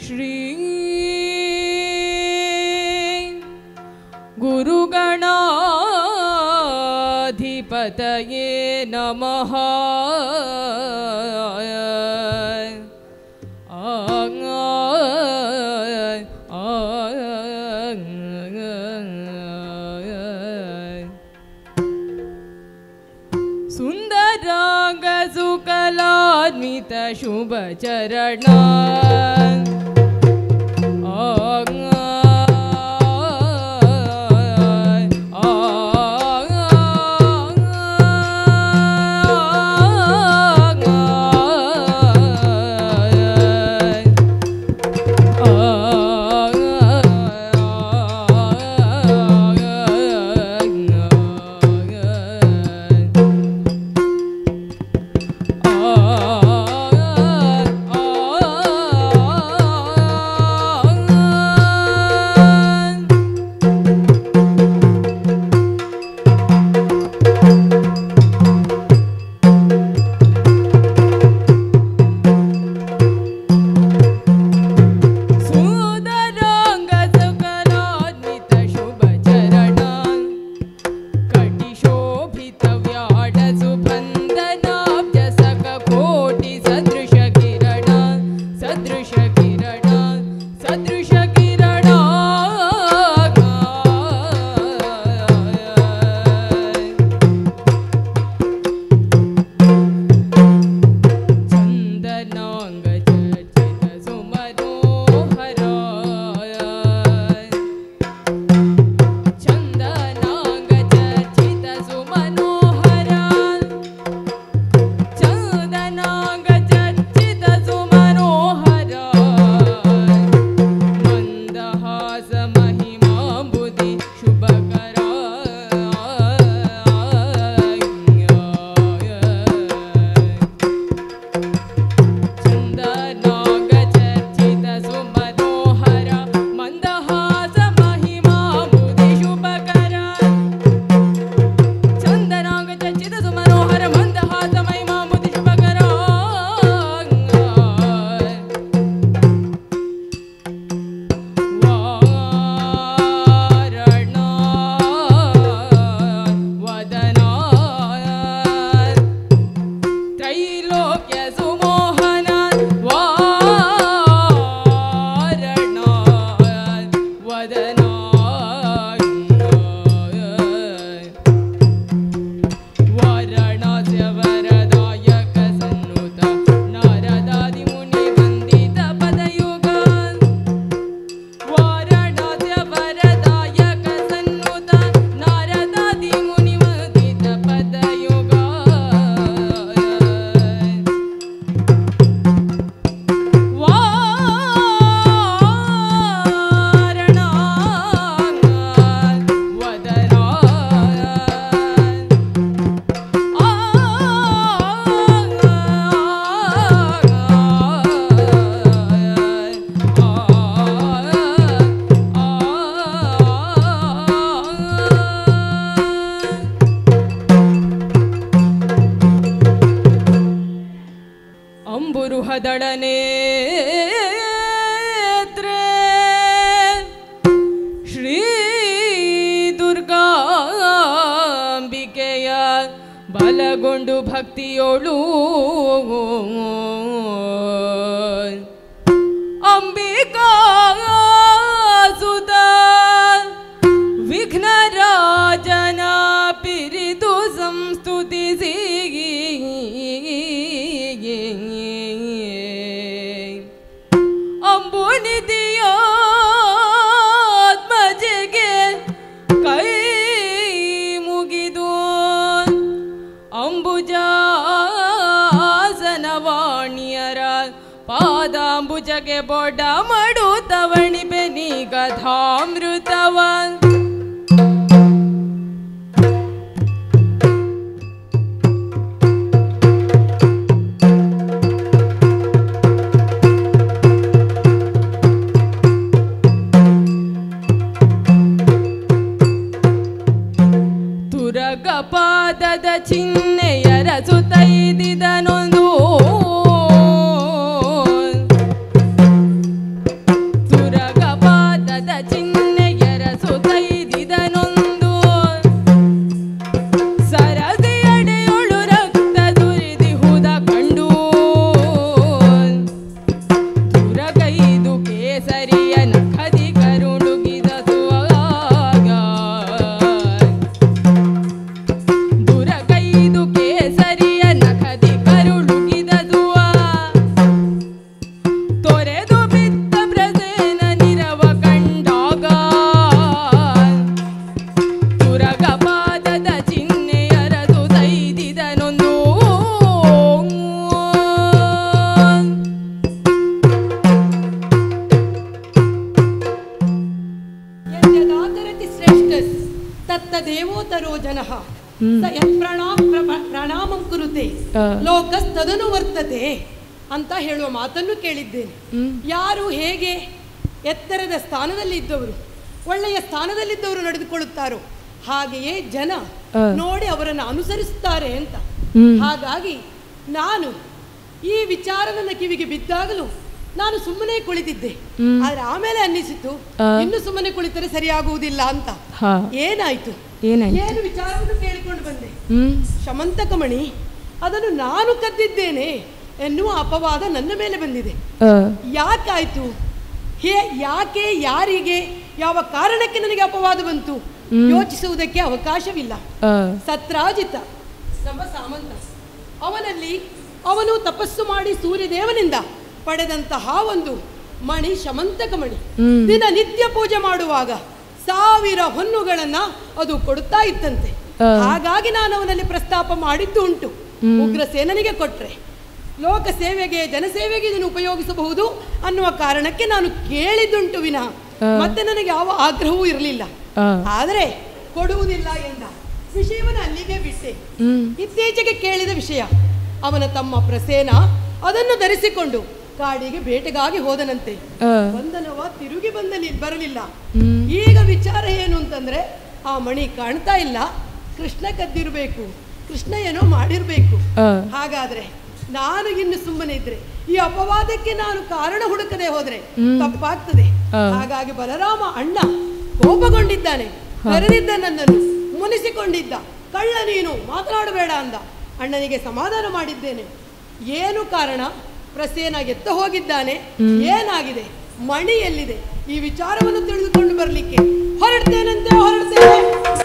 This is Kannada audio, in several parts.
ಶ್ರೀ ಗುರುಗಣಾಧಿಪತಯೇ ನಮಃ ಸುಂದರಾಂಗ ಸುಕಲಾನ್ವಿತ ಶುಭ ಚರಣ ಸುಂದರಾಂಗ ಸುಕಲಾನ್ವಿತ ಶುಭ ಚರಣ ಕಟಿ ಶೋಭಿತ ವ್ಯಾಡ ಸುಬಂಧನಾಬ್ಜ ಸಕ ಕೋಟಿ ಸದೃಶ ಕಿರಣ ಸದೃಶ ಕಿರಣ ಸದೃಶ ಕಿರಣ ಚಂದನಾಂಗ ಚರ್ಚಿತ ಸುಮನೋಹರ ಚಂದನಾಂಗ ಚರ್ಚಿತ ಸುಮನೋಹರ ಚಂದನಾಂಗ ಚರ್ಚಿತ ಸುಮನೋಹರ ಮಂದಹಾಸ ಮಹಿಮಾಂಬುದಿ ಶುಭಕರ ಚಂದನಾಂಗ ಚರ್ಚಿತ ಸುಮನೋಹರ ಮಂದಹಾಸ ಮಹಿಮಾಂಬುದಿ ಶುಭಕರ ಚಂದನಾಂಗ ಚರ್ಚಿತ ಸುಮನೋಹರ ಮಂದಹಾಸ ಮಹಿಮಾಂಬುದಿ ಶುಭಕರ ವಾರಣ ವದನ ತ್ರೈಲೋಕ್ಯ ಸುಮೋಹನ ವಾರಣ ವದನ ವಾರಣಾಸ್ಯ ವರದಾಯಕ ಸನ್ನುತ ನಾರದಾದಿ ಮುನಿ ವಂದಿತ ಪದಯುಗ ವಾರಣಾಸ್ಯ ವರದಾಯಕ ಸನ್ನುತ ನಾರದಾದಿ ಮುನಿ ವಂದಿತ ಪದಯುಗ ವಾರಣ ವದನ ಅಂಬುರುಹದಳನೇ ಶ್ರೀ ದುರ್ಗಾಂಬಿಕೆಯ ಬಲಗೊಂಡು ಭಕ್ತಿಯೋಳು ಅಂಬಿಕಾ ಸುತ ವಿಘ್ನರಾಜನ ಪಿರಿದು ಸಂಸ್ತುತಿಸಿ ಅಂಬುನಿಧಿಯಾತ್ಮಜೆಗೆ ಕೈ ಮುಗಿದು ಅಂಬುಜಾಸನವಾಣಿಯರ ಪಾದಾಂಬುಜಗೆ ಬೊಡ ಮಡು ತವಣಿ ಬೆನಿ ಕಥಾಮೃತವ ತುರಗ ಪಾದದ ಚಿಹ್ನೆಯರ ಸುತ್ತೈದಿದನೊಂದು ಪ್ರದತ್ತ ದೇವೋತರೋ ಜನಃ ಹ್ಮ್. ಸ ಯತ್ ಪ್ರಣಾಮ್ ಪ್ರ- ಪ್ರಣಾಮಂ ಕುರುತೆ ಆ. ಲೋಕಸ್ತದನು ವರ್ತತೆ ಅಂತ ಹೇಳುವ ಮಾತನ್ನು ಕೇಳಿದ್ದೇನೆ ಹ್ಮ್. ಯಾರು ಹೇಗೆ ಎತ್ತರದ ಸ್ಥಾನದಲ್ಲಿ ಇದ್ದವರು ಒಳ್ಳೆಯ ಸ್ಥಾನದಲ್ಲಿದ್ದವರು ನಡೆದುಕೊಳ್ಳುತ್ತಾರೋ ಹಾಗೆಯೇ ಜನ ಆ. ನೋಡಿ ಅವರನ್ನು ಅನುಸರಿಸುತ್ತಾರೆ ಅಂತ ಹ್ಮ್. ಹಾಗಾಗಿ ನಾನು ಈ ವಿಚಾರ ನನ್ನ ಕಿವಿಗೆ ಬಿದ್ದಾಗಲೂ ನಾನು ಸುಮ್ಮನೆ ಕುಳಿತಿದ್ದೆ ಹ್ಮ್. ಆದ್ರೆ ಆಮೇಲೆ ಅನ್ನಿಸಿತು ಆ. ಇನ್ನು ಸುಮ್ಮನೆ ಕುಳಿತರೆ ಸರಿಯಾಗುವುದಿಲ್ಲ ಅಂತ ಹಾ ಏನಾಯ್ತು ಏನಾಯ್ತು ಏನು ವಿಚಾರವನ್ನು ಕೇಳಿಕೊಂಡು ಬಂದೆ ಹ್ಮ್ ಶಮಂತಕಮಣಿ ಅದನ್ನು ನಾನು ಕದ್ದಿದ್ದೇನೆ ಎನ್ನುವ ಅಪವಾದ ನನ್ನ ಮೇಲೆ ಬಂದಿದೆ ಆ, ಯಾಕಾಯ್ತು ಹೇ ಯಾಕೆ ಯಾರಿಗೆ ಯಾವ ಕಾರಣಕ್ಕೆ ನನಗೆ ಅಪವಾದ ಬಂತು ಹ್ಮ್. ಯೋಚಿಸುವುದಕ್ಕೆ ಅವಕಾಶವಿಲ್ಲ ಆ, ಸತ್ರಾಜಿತ ನಮ್ಮ ಸಾಮಂತ ಅವನಲ್ಲಿ ಅವನು ತಪಸ್ಸು ಮಾಡಿ ಸೂರ್ಯದೇವನಿಂದ ಪಡೆದಂತಹ ಒಂದು ಮಣಿ ಶಮಂತಕ ಮಣಿ ಹ್ಮ್. ದಿನ ನಿತ್ಯ ಪೂಜೆ ಮಾಡುವಾಗ ಸಾವಿರ ಹೊನ್ನುಗಳನ್ನ ಅದು ಕೊಡುತ್ತಾ ಇತ್ತಂತೆ ಆ. ಹಾಗಾಗಿ ನಾನು ಅವನಲ್ಲಿ ಪ್ರಸ್ತಾಪ ಮಾಡಿದ್ದು ಉಂಟು ಹ್ಮ್. ಉಗ್ರಸೇನನಿಗೆ ಕೊಟ್ರೆ ಲೋಕ ಸೇವೆಗೆ ಜನಸೇವೆಗೆ ಇದನ್ನು ಉಪಯೋಗಿಸಬಹುದು ಅನ್ನುವ ಕಾರಣಕ್ಕೆ ನಾನು ಕೇಳಿದ್ದುಂಟು ವಿನಃ ಆ. ಮತ್ತೆ ನನಗೆ ಯಾವ ಆಗ್ರಹವೂ ಇರಲಿಲ್ಲ ಆ, ಆದರೆ ಕೊಡುವುದಿಲ್ಲ ಎಂದ ವಿಷಯವನ್ನು ಅಲ್ಲಿಗೆ ಬಿಟ್ಟೆ ಹ್ಮ್ ಇತ್ತೀಚೆಗೆ ಕೇಳಿದ ವಿಷಯ ಅವನ ತಮ್ಮ ಪ್ರಸೇನ ಅದನ್ನು ಧರಿಸಿಕೊಂಡು ಕಾಡಿಗೆ ಬೇಟೆಗಾಗಿ ಹೋದನಂತೆ ಆ, ಬಂದನವ ತಿರುಗಿ ಬಂದಲಿ ಬರಲಿಲ್ಲ ಹ್ಮ್ ಈಗ ವಿಚಾರ ಏನು ಅಂತಂದ್ರೆ ಆ ಮಣಿ ಕಾಣ್ತಾ ಇಲ್ಲ ಕೃಷ್ಣ ಕದ್ದಿರಬೇಕು ಕೃಷ್ಣ ಏನೋ ಮಾಡಿರ್ಬೇಕು ಆ, ಹಾಗಾದ್ರೆ ನಾನು ಇನ್ನು ಸುಮ್ಮನೆ ಇದ್ರೆ ಈ ಅಪವಾದಕ್ಕೆ ನಾನು ಕಾರಣ ಹುಡುಕದೆ ಹೋದ್ರೆ ಹ್ಮ್. ತಪ್ಪಾಗ್ತದೆ ಆ. ಹಾಗಾಗಿ ಬಲರಾಮ ಅಣ್ಣ ಕೋಪಗೊಂಡಿದ್ದಾನೆ ಕರೆದಿದ್ದ ನನ್ನನ್ನು ಮುನಿಸಿಕೊಂಡಿದ್ದ ಕಳ್ಳ ನೀನು ಮಾತನಾಡಬೇಡ ಅಂದ ಅಣ್ಣನಿಗೆ ಸಮಾಧಾನ ಮಾಡಿದ್ದೇನೆ ಏನು ಕಾರಣ ಪ್ರಸೇನ ಎತ್ತ ಹೋಗಿದ್ದಾನೆ ಏನಾಗಿದೆ ಮಣಿ ಎಲ್ಲಿದೆ ಈ ವಿಚಾರವನ್ನು ತಿಳಿದುಕೊಂಡು ಬರಲಿಕ್ಕೆ ಹೊರಡ್ತೇನಂತೆ ಹೊರಡ್ತೇನೆ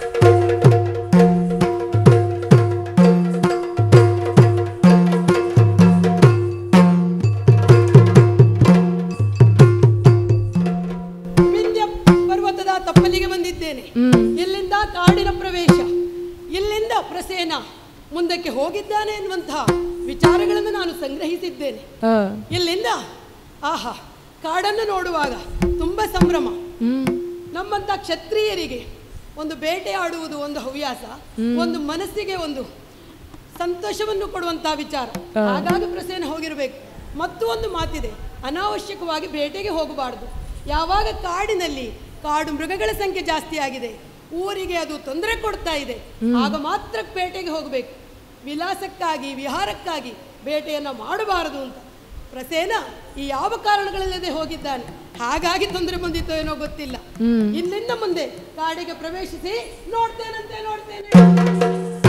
ವಿಂಧ್ಯ ಪರ್ವತದ ತಪ್ಪಲಿಗೆ ಬಂದಿದ್ದೇನೆ ಹ್ಮ್ ಇಲ್ಲಿಂದ ಕಾಡಿನ ಪ್ರವೇಶ ಇಲ್ಲಿಂದ ಪ್ರಸೇನ ಮುಂದಕ್ಕೆ ಹೋಗಿದ್ದಾನೆ ಎನ್ನುವಂತಹ ವಿಚಾರಗಳನ್ನು ನಾನು ಸಂಗ್ರಹಿಸಿದ್ದೇನೆ ಆ, ಇಲ್ಲಿಂದ ಆಹಾ ಕಾಡನ್ನು ನೋಡುವಾಗ ತುಂಬ ಸಂಭ್ರಮ ಹ್ಮ್ ನಮ್ಮಂತ ಕ್ಷತ್ರಿಯರಿಗೆ ಒಂದು ಬೇಟೆ ಆಡುವುದು ಒಂದು ಹವ್ಯಾಸ ಒಂದು ಮನಸ್ಸಿಗೆ ಒಂದು ಸಂತೋಷವನ್ನು ಕೊಡುವಂತಹ ವಿಚಾರ ಆ. ಹಾಗಾಗಿ ಪ್ರಸೇನ ಹೋಗಿರಬೇಕು ಮತ್ತು ಒಂದು ಮಾತಿದೆ ಅನಾವಶ್ಯಕವಾಗಿ ಬೇಟೆಗೆ ಹೋಗಬಾರದು ಯಾವಾಗ ಕಾಡಿನಲ್ಲಿ ಕಾಡು ಮೃಗಗಳ ಸಂಖ್ಯೆ ಜಾಸ್ತಿ ಆಗಿದೆ ಊರಿಗೆ ಅದು ತೊಂದರೆ ಕೊಡ್ತಾ ಇದೆ ಆಗ ಮಾತ್ರ ಬೇಟೆಗೆ ಹೋಗಬೇಕು ವಿಲಾಸಕ್ಕಾಗಿ ವಿಹಾರಕ್ಕಾಗಿ ಬೇಟೆಯನ್ನು ಮಾಡಬಾರದು ಅಂತ ಪ್ರಸೇನ ಈ ಯಾವ ಕಾರಣಗಳಿಲ್ಲದೆ ಹೋಗಿದ್ದಾನೆ ಹಾಗಾಗಿ ತೊಂದರೆ ಬಂದಿತ್ತೋ ಏನೋ ಗೊತ್ತಿಲ್ಲ ಹ್ಮ್. ಇಲ್ಲಿಂದ ಮುಂದೆ ಕಾಡಿಗೆ ಪ್ರವೇಶಿಸಿ ನೋಡ್ತೇನಂತೆ ನೋಡ್ತೇನೆ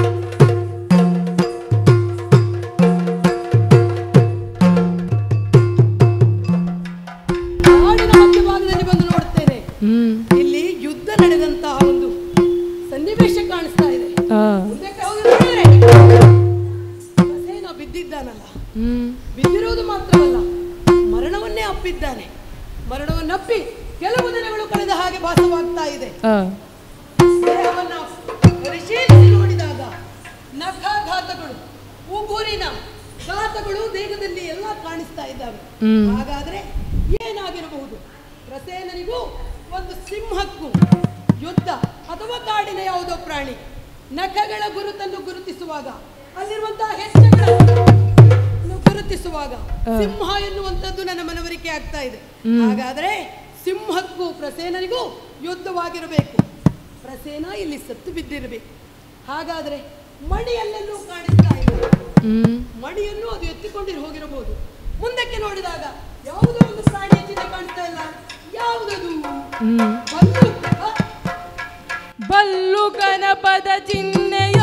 ಕಾಡಿನ ಮಧ್ಯಭಾಗದಲ್ಲಿ ಬಂದು ನೋಡ್ತೇನೆ ಹ್ಮ್ ಇಲ್ಲಿ ಯುದ್ಧ ನಡೆದಂತಹ ಒಂದು ಸನ್ನಿವೇಶ ಕಾಣಿಸ್ತಾ ಇದೆ ಆ, ಮುಂದಕ್ಕೆ ಹೋಗಿ ನೋಡಿದ್ರೆ ಪ್ರಸೇನ ಬಿದ್ದಿದ್ದಾನಲ್ಲ ಹ್ಮ್ ಬಿದ್ದಿರುವುದು ಮಾತ್ರವಲ್ಲ ಮರಣವನ್ನೇ ಅಪ್ಪಿದ್ದಾನೆ ಮರಣವನ್ನಪ್ಪಿ ಕೆಲವು ದಿನಗಳು ಕಳೆದ ಹಾಗೆ ಭಾಸವಾಗ್ತಾ ಇದೆ ಆ, ದೇಹವನ್ನ ಪರಿಶೀಲಿಸಿ ನೋಡಿದಾಗ ನಖಾಘಾತಗಳು ಉಗುರಿನ ಘಾತಗಳು ದೇಹದಲ್ಲಿ ಎಲ್ಲ ಕಾಣಿಸ್ತಾ ಇದ್ದಾವೆ ಹ್ಮ್. ಹಾಗಾದ್ರೆ ಏನಾಗಿರಬಹುದು ಪ್ರಸೇನನಿಗೂ ಒಂದು ಸಿಂಹಕ್ಕೂ ಯುದ್ಧ ಅಥವಾ ಕಾಡಿನ ಯಾವುದೋ ಪ್ರಾಣಿ ನಖಗಳ ಗುರುತನ್ನು ಗುರುತಿಸುವಾಗ ಅಲ್ಲಿರುವಂತಹ ಹೆಜ್ಜೆಗಳನ್ನು ಗುರುತಿಸುವಾಗ ಆ. ಸಿಂಹ ಎನ್ನುವಂಥದ್ದು ನನ್ನ ಮನವರಿಕೆ ಆಗ್ತಾ ಇದೆ ಹಾಗಾದ್ರೆ ಸಿಂಹಕ್ಕೂ ಪ್ರಸೇನನಿಗೂ ಯುದ್ಧವಾಗಿರಬೇಕು ಪ್ರಸೇನ ಇಲ್ಲಿ ಸತ್ತು ಬಿದ್ದಿರಬೇಕು ಹಾಗಾದ್ರೆ ಮಣಿಯಲ್ಲೆಲ್ಲೂ ಕಾಣಿಸ್ತಾ ಇದೆ ಹ್ಮ್ ಮಡಿಯನ್ನು ಅದು ಎತ್ತಿಕೊಂಡಿರು ಹೋಗಿರಬಹುದು ಮುಂದಕ್ಕೆ ನೋಡಿದಾಗ ಯಾವುದೋ ಒಂದು ಪ್ರಾಣಿಯ ಚಿಹ್ನೆ ಕಾಣಿಸ್ತಾ ಇಲ್ಲ ಯಾವುದದು ಹ್ಮ್ ಬಂದೂಕ? ಬಲ್ಲು ಗಣಪದ ಚಿಹ್ನೆಯ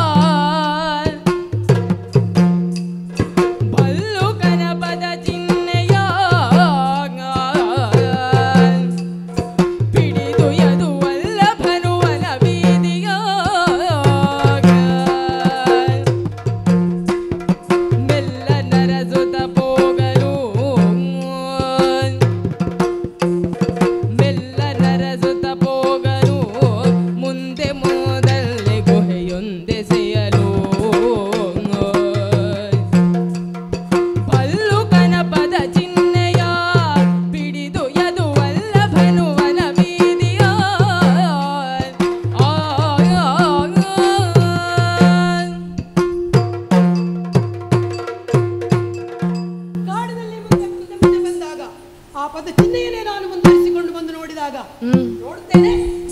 ಬಲ್ಲು ಗಣಪದ ಚಿಹ್ನೆಯ ಪಿಡಿದು ಯದು ವಲ್ಲಭನುವನ ಬೀದಿಯ ಮೆಲ್ಲ ನರಸುತ ಹೋಗಲು ಮೆಲ್ಲ ನರಸುತ ಹೋಗಲು ಮುಂದೆ ಮೋದಲ್ಲಿ ಗುಹೆಯ ಚಿಹ್ನೆಯನ್ನೇ ನಾನು ಮುಂದುವರಿಸಿಕೊಂಡು ಬಂದು ನೋಡಿದಾಗ ಹ್ಮ್ ನೋಡ್ತೇನೆ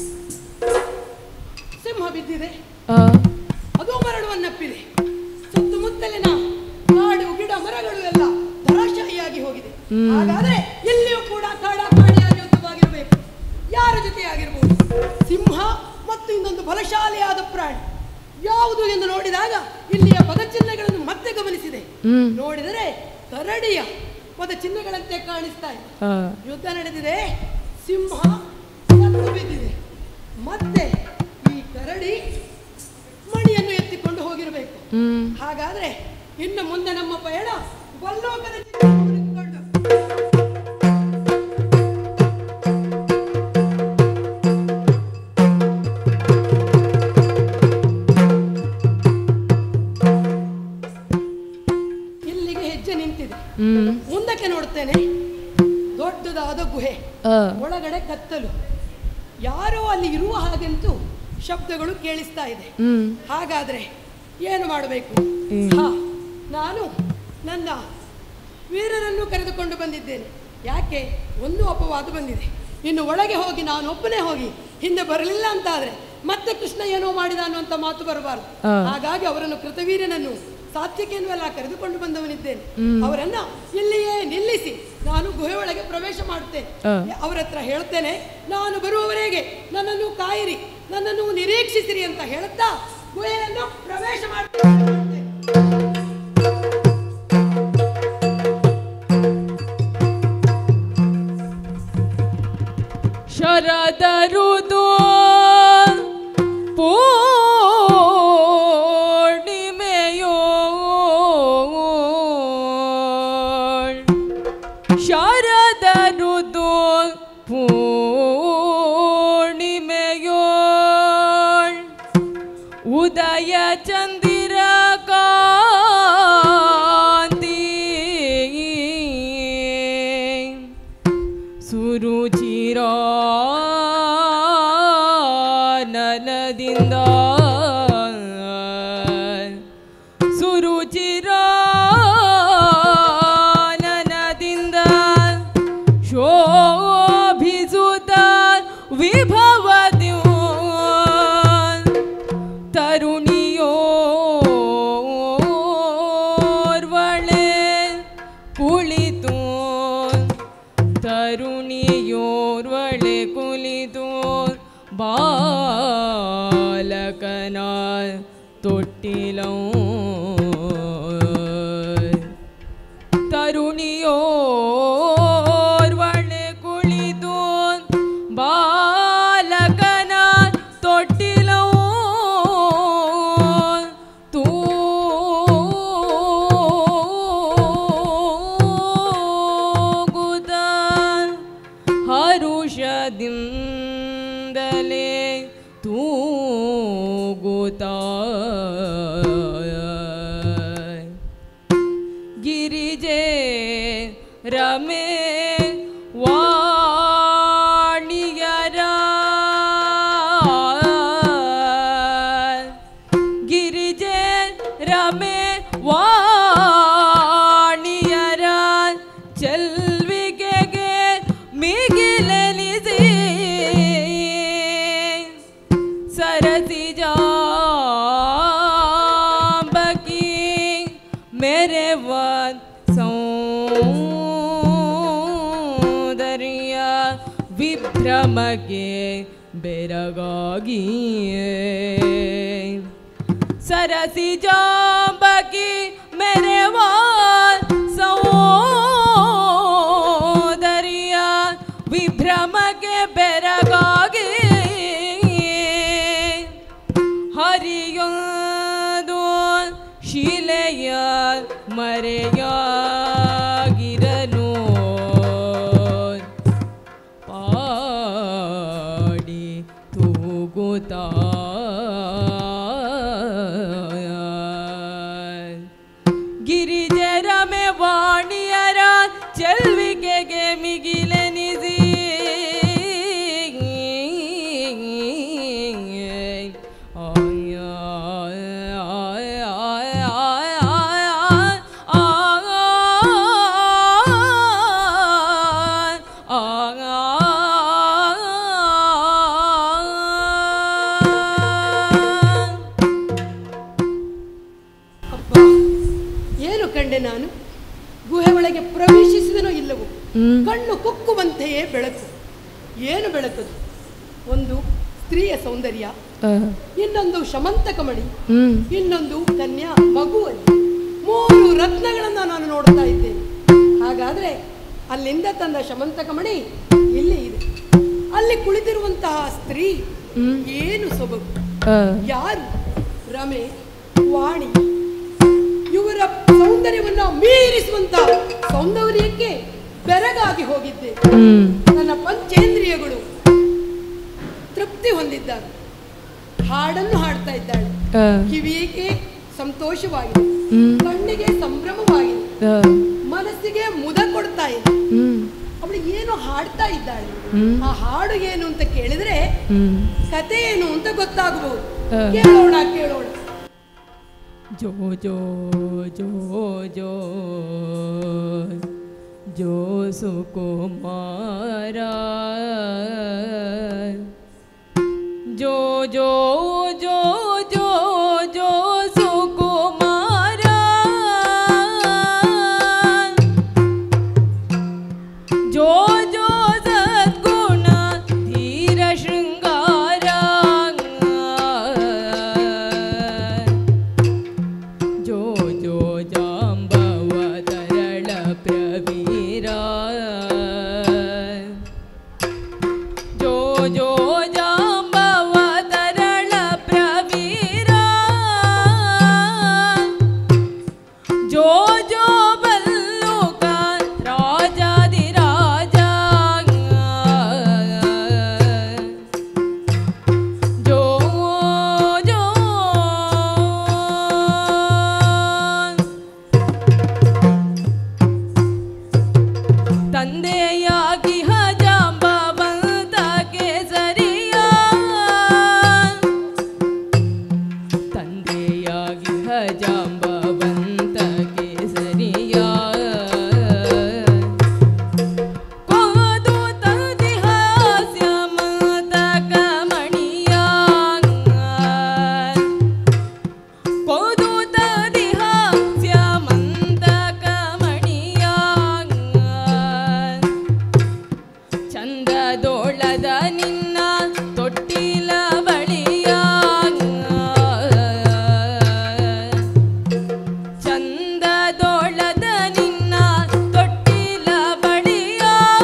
ಸಿಂಹ ಬಿದ್ದಿದೆ ಆ, ಅದು ಮರಳುವನ್ನಪ್ಪಿದೆ ಸುತ್ತಮುತ್ತಲಿನ ಕಾಡು ಗಿಡ ಮರಗಳು ಎಲ್ಲ ಧರಾಶಾಹಿಯಾಗಿ ಹೋಗಿದೆ ಹಾಗಾದ್ರೆ ಇಲ್ಲಿಯೂ ಕೂಡ ಕಾಡ ಕಾಡಿಯಾಗಿ ಯುದ್ಧವಾಗಿರಬೇಕು ಯಾರ ಜೊತೆಯಾಗಿರ್ಬೋದು ಸಿಂಹ ಮತ್ತು ಇನ್ನೊಂದು ಬಲಶಾಲಿಯಾದ ಪ್ರಾಣಿ ಯಾವುದು ಎಂದು ನೋಡಿದಾಗ ಇಲ್ಲಿಯ ಪದಚಿಹ್ನೆಗಳನ್ನು ಮತ್ತೆ ಗಮನಿಸಿದೆ ಹ್ಮ್ ನೋಡಿದರೆ ಕರಡಿಯ ಪದಚಿಹ್ನೆಗಳಂತೆ ಕಾಣಿಸ್ತಾ ಇದೆ ಆ, ಯುದ್ಧ ನಡೆದಿದೆ ಸಿಂಹ ಸತ್ತು ಬಿದ್ದಿದೆ ಮತ್ತೆ ಈ ಕರಡಿ ಮಣಿಯನ್ನು ಎತ್ತಿಕೊಂಡು ಹೋಗಿರಬೇಕು ಹ್ಮ್ ಹಾಗಾದ್ರೆ ಇನ್ನು ಮುಂದೆ ನಮ್ಮ ಪಯಣ ಬಲ್ಲೋಕದ ಚಿತ್ರವನ್ನು ಕುರಿತುಕೊಂಡು ಇಲ್ಲಿಗೆ ಹೆಜ್ಜೆ ನಿಂತಿದೆ ಹ್ಮ್ ಮುಂದಕ್ಕೆ ನೋಡ್ತೇನೆ ದೊಡ್ಡದಾದ ಗುಹೆ ಆ, ಒಳಗಡೆ ಕತ್ತಲು ಯಾರೋ ಅಲ್ಲಿ ಇರುವ ಹಾಗಂತೂ ಶಬ್ದಗಳು ಕೇಳಿಸ್ತಾ ಇದೆ ಹ್ಮ್ ಹಾಗಾದ್ರೆ ಏನು ಮಾಡಬೇಕು ಹ್ಮ್. ಹಾ ನಾನು ನನ್ನ ವೀರರನ್ನು ಕರೆದುಕೊಂಡು ಬಂದಿದ್ದೇನೆ ಯಾಕೆ ಒಂದು ಅಪವಾದ ಬಂದಿದೆ ಇನ್ನು ಒಳಗೆ ಹೋಗಿ ನಾನು ಒಬ್ಬನೇ ಹೋಗಿ ಹಿಂದೆ ಬರಲಿಲ್ಲ ಅಂತ ಆದ್ರೆ ಮತ್ತೆ ಕೃಷ್ಣ ಏನೋ ಮಾಡಿದ ಅನ್ನುವಂಥ ಮಾತು ಬರಬಾರದು ಆ. ಹಾಗಾಗಿ ಅವರನ್ನು ಕೃತವೀರನನ್ನು ಸಾತ್ವಿಕೆಯನ್ನು ಎಲ್ಲ ಕರೆದುಕೊಂಡು ಬಂದವನಿದ್ದೇನೆ ಅವರನ್ನ ಇಲ್ಲಿಯೇ ನಿಲ್ಲಿಸಿ ನಾನು ಗುಹೆ ಒಳಗೆ ಪ್ರವೇಶ ಮಾಡುತ್ತೇನೆ ಆ. ಅವರ ಹತ್ರ ಹೇಳ್ತೇನೆ ನಾನು ಬರುವವರೆಗೆ ನನ್ನನ್ನು ಕಾಯಿರಿ ನನ್ನನ್ನು ನಿರೀಕ್ಷಿಸಿರಿ ಅಂತ ಹೇಳುತ್ತಾ ಗುಹೆಯನ್ನು ಪ್ರವೇಶ ಮಾಡ್ತೇನೆ ಶರದ ಋತು ಪೂರ್ಣಿಮೆಯೋ ಶರದ ಋತು ಪೂರ್ಣಿಮೆಯೋ ಉದಯ ಚಂದಿರ ಕಾಂತಿ ಸುರುಚಿರ ನನದಿಂದ ಸುರುಚಿರ ನನದಿಂದ ಶೋಭಿಸುತ್ತ ವಿಭವದ್ಯೋ ತರುಣಿಯೋರ್ವಳೆ ಕುಳಿತು ತರುಣಿಯೋರ್ವಳೆ ಕುಳಿತು ಬಾಲಕನ ತೊಟ್ಟಿಲೋ ತರುಣಿಯೋರ್ವಳೆ ಕುಳಿತು ಬಾಲಕನ ತೊಟ್ಟಿಲೋ ತೂಗುತ್ತ ಹರುಷದಿಂದಲೇ ತೂಗುತ್ತ ಗಿರಿಜೆ ರಮೆ ವಾಣಿಯರ ಗಿರಿಜೆ ರಮೆ ವಾಣಿಯರ ಚೆಲ್ವಿಗೆಗೆ ಮಿಗಿಲೆನಿಸಿ ಸರಸಿ ಜಾಂಬಕಿ ಮೆರೆವ ಸೌಂದರ್ಯ ವಿಭ್ರಮಗೆ ಬೆರಗಾಗಿಯೇ ಸರಸಿ ಜಾಂಬಕಿ ಮೆರೆವ ಸೌಂದರ್ಯ ವಿಭ್ರಮಗೆ ಬೆರಗಾಗಿ ಹರಿಯೊಂದು ಶಿಲೆಯ ಮರೆಯಾಗಿರಲು ಪಾಡಿ ತೂಗುತ್ತಾ ಕಣ್ಣು ಕುಕ್ಕುವಂತೆಯೇ ಬೆಳಕು ಏನು ಬೆಳಕದು ಒಂದು ಸ್ತ್ರೀಯ ಸೌಂದರ್ಯ ಆ, ಇನ್ನೊಂದು ಶಮಂತಕಮಣಿ ಹ್ಮ್ ಇನ್ನೊಂದು ಕನ್ಯಾ ಮಗುವಲ್ಲಿ ಮೂರು ರತ್ನಗಳನ್ನು ನಾನು ನೋಡ್ತಾ ಇದ್ದೇನೆ ಹಾಗಾದ್ರೆ ಅಲ್ಲಿಂದ ತಂದ ಶಮಂತಕಮಣಿ ಇಲ್ಲಿ ಇದೆ ಅಲ್ಲಿ ಕುಳಿತಿರುವಂತಹ ಸ್ತ್ರೀ ಹ್ಮ್. ಏನು ಸೊಬಗು ಆ, ಯಾರು ರಮೆ ವಾಣಿ ಇವರ ಸೌಂದರ್ಯವನ್ನ ಮೀರಿಸುವಂತಹ ಸೌಂದರ್ಯಕ್ಕೆ ಬೆರಗಾಗಿ ಹೋಗಿದ್ದೆ ಹ್ಮ್ ನನ್ನ ಪಂಚೇಂದ್ರಿಯಗಳು ತೃಪ್ತಿ ಹೊಂದಿದ್ದಾರೆ ಹಾಡನ್ನು ಹಾಡ್ತಾ ಇದ್ದಾಳೆ ಆ, ಕಿವಿಗೆ ಸಂತೋಷವಾಗಿದೆ ಹ್ಮ್ ಕಣ್ಣಿಗೆ ಸಂಭ್ರಮವಾಗಿದೆ ಆ, ಮನಸ್ಸಿಗೆ ಮುದ ಕೊಡ್ತಾ ಇದೆ ಹ್ಮ್ ಅವಳು ಏನು ಹಾಡ್ತಾ ಇದ್ದಾಳೆ ಹ್ಮ್. ಆ ಹಾಡು ಏನು ಅಂತ ಕೇಳಿದ್ರೆ ಹ್ಮ್ ಕತೆ ಏನು ಅಂತ ಗೊತ್ತಾಗಬಹುದು ಆ. ಕೇಳೋಣ ಕೇಳೋಣ ಜೋ ಜೋ ಜೋ ಜೋ ಜೋ ಸುಕುಮಾರ ಜೋ ಜೋ ಜೋ ಜೋ ಜೋ ಸುಕುಮಾರ ಜೋ ಜೋ ಸದ್ಗುಣ ಧೀರ ಶೃಂಗಾರ ಜೋ ಜೋ ಜಾಂಬವ ತರಳ ಪ್ರವೀರ ಜೋ ಜೋ ಜಾಂಬವ ತರಳ ಪ್ರವೀರ ಜೋ ಜೋ ಬಲ್ಲುಕ ರಾಜಾದಿರಾಜ ಜೋ ಜೋ ತಂದೆಯಾಗಿ ಹಜಾಂಬವಂತ ಕೇಸರಿಯ ತಂದೆಯಾಗಿ ಹಜಾಂಬವಂತ ಕೇಸರಿಯ ಕೋದು ತಂದಿಹ ಸ್ಯಮತ ಕಮಣಿಯ ಕೋದು ತದಿಹ ಸ್ಯಮಂತ ಕಮಣಿಯ ಚಂದದೋಳದ ನಿನ್ನ ತೊಟ್ಟಿಲ ಬಳಿಯ ಚಂದದೋಳದ ನಿನ್ನ ತೊಟ್ಟಿಲ ಬಳಿಯ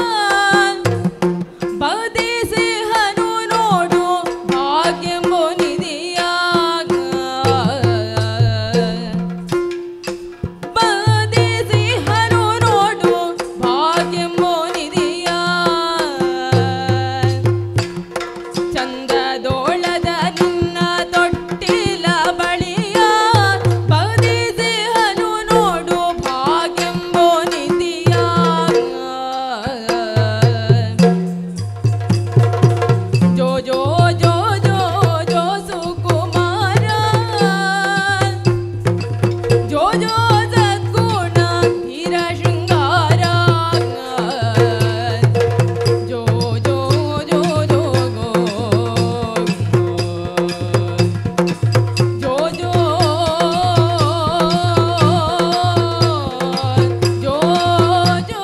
ಬದಿಸಿ ಹನು ನೋಡು ಭಾಗ್ಯಂಬೋ ನಿಧಿಯ ಬದಿಸಿ ಹನು ನೋಡು ಭಾಗ್ಯಂಬೋ ನಿಧಿಯ ಚಂದದೋಳದ ನಿನ್ನ ತೊಟ್ಟಿಲ ಬಳಿಯ ಬದಿಸಿ ಹನು ನೋಡು ಭಾಗ್ಯಂಬೋ ನಿಧಿಯ ಜೋ ಜೋ ಜೋ ಜೋ ಜೋ ಸುಕುಮಾರ ಜೋ ಜೋ ಸದ್ಗುಣ ಧೀರ ಶೃಂಗಾರ ಜೋ ಜೋ ಜೋ ಜೋ ಗೋ ಜೋ ಜೋ ಜೋ ಜೋ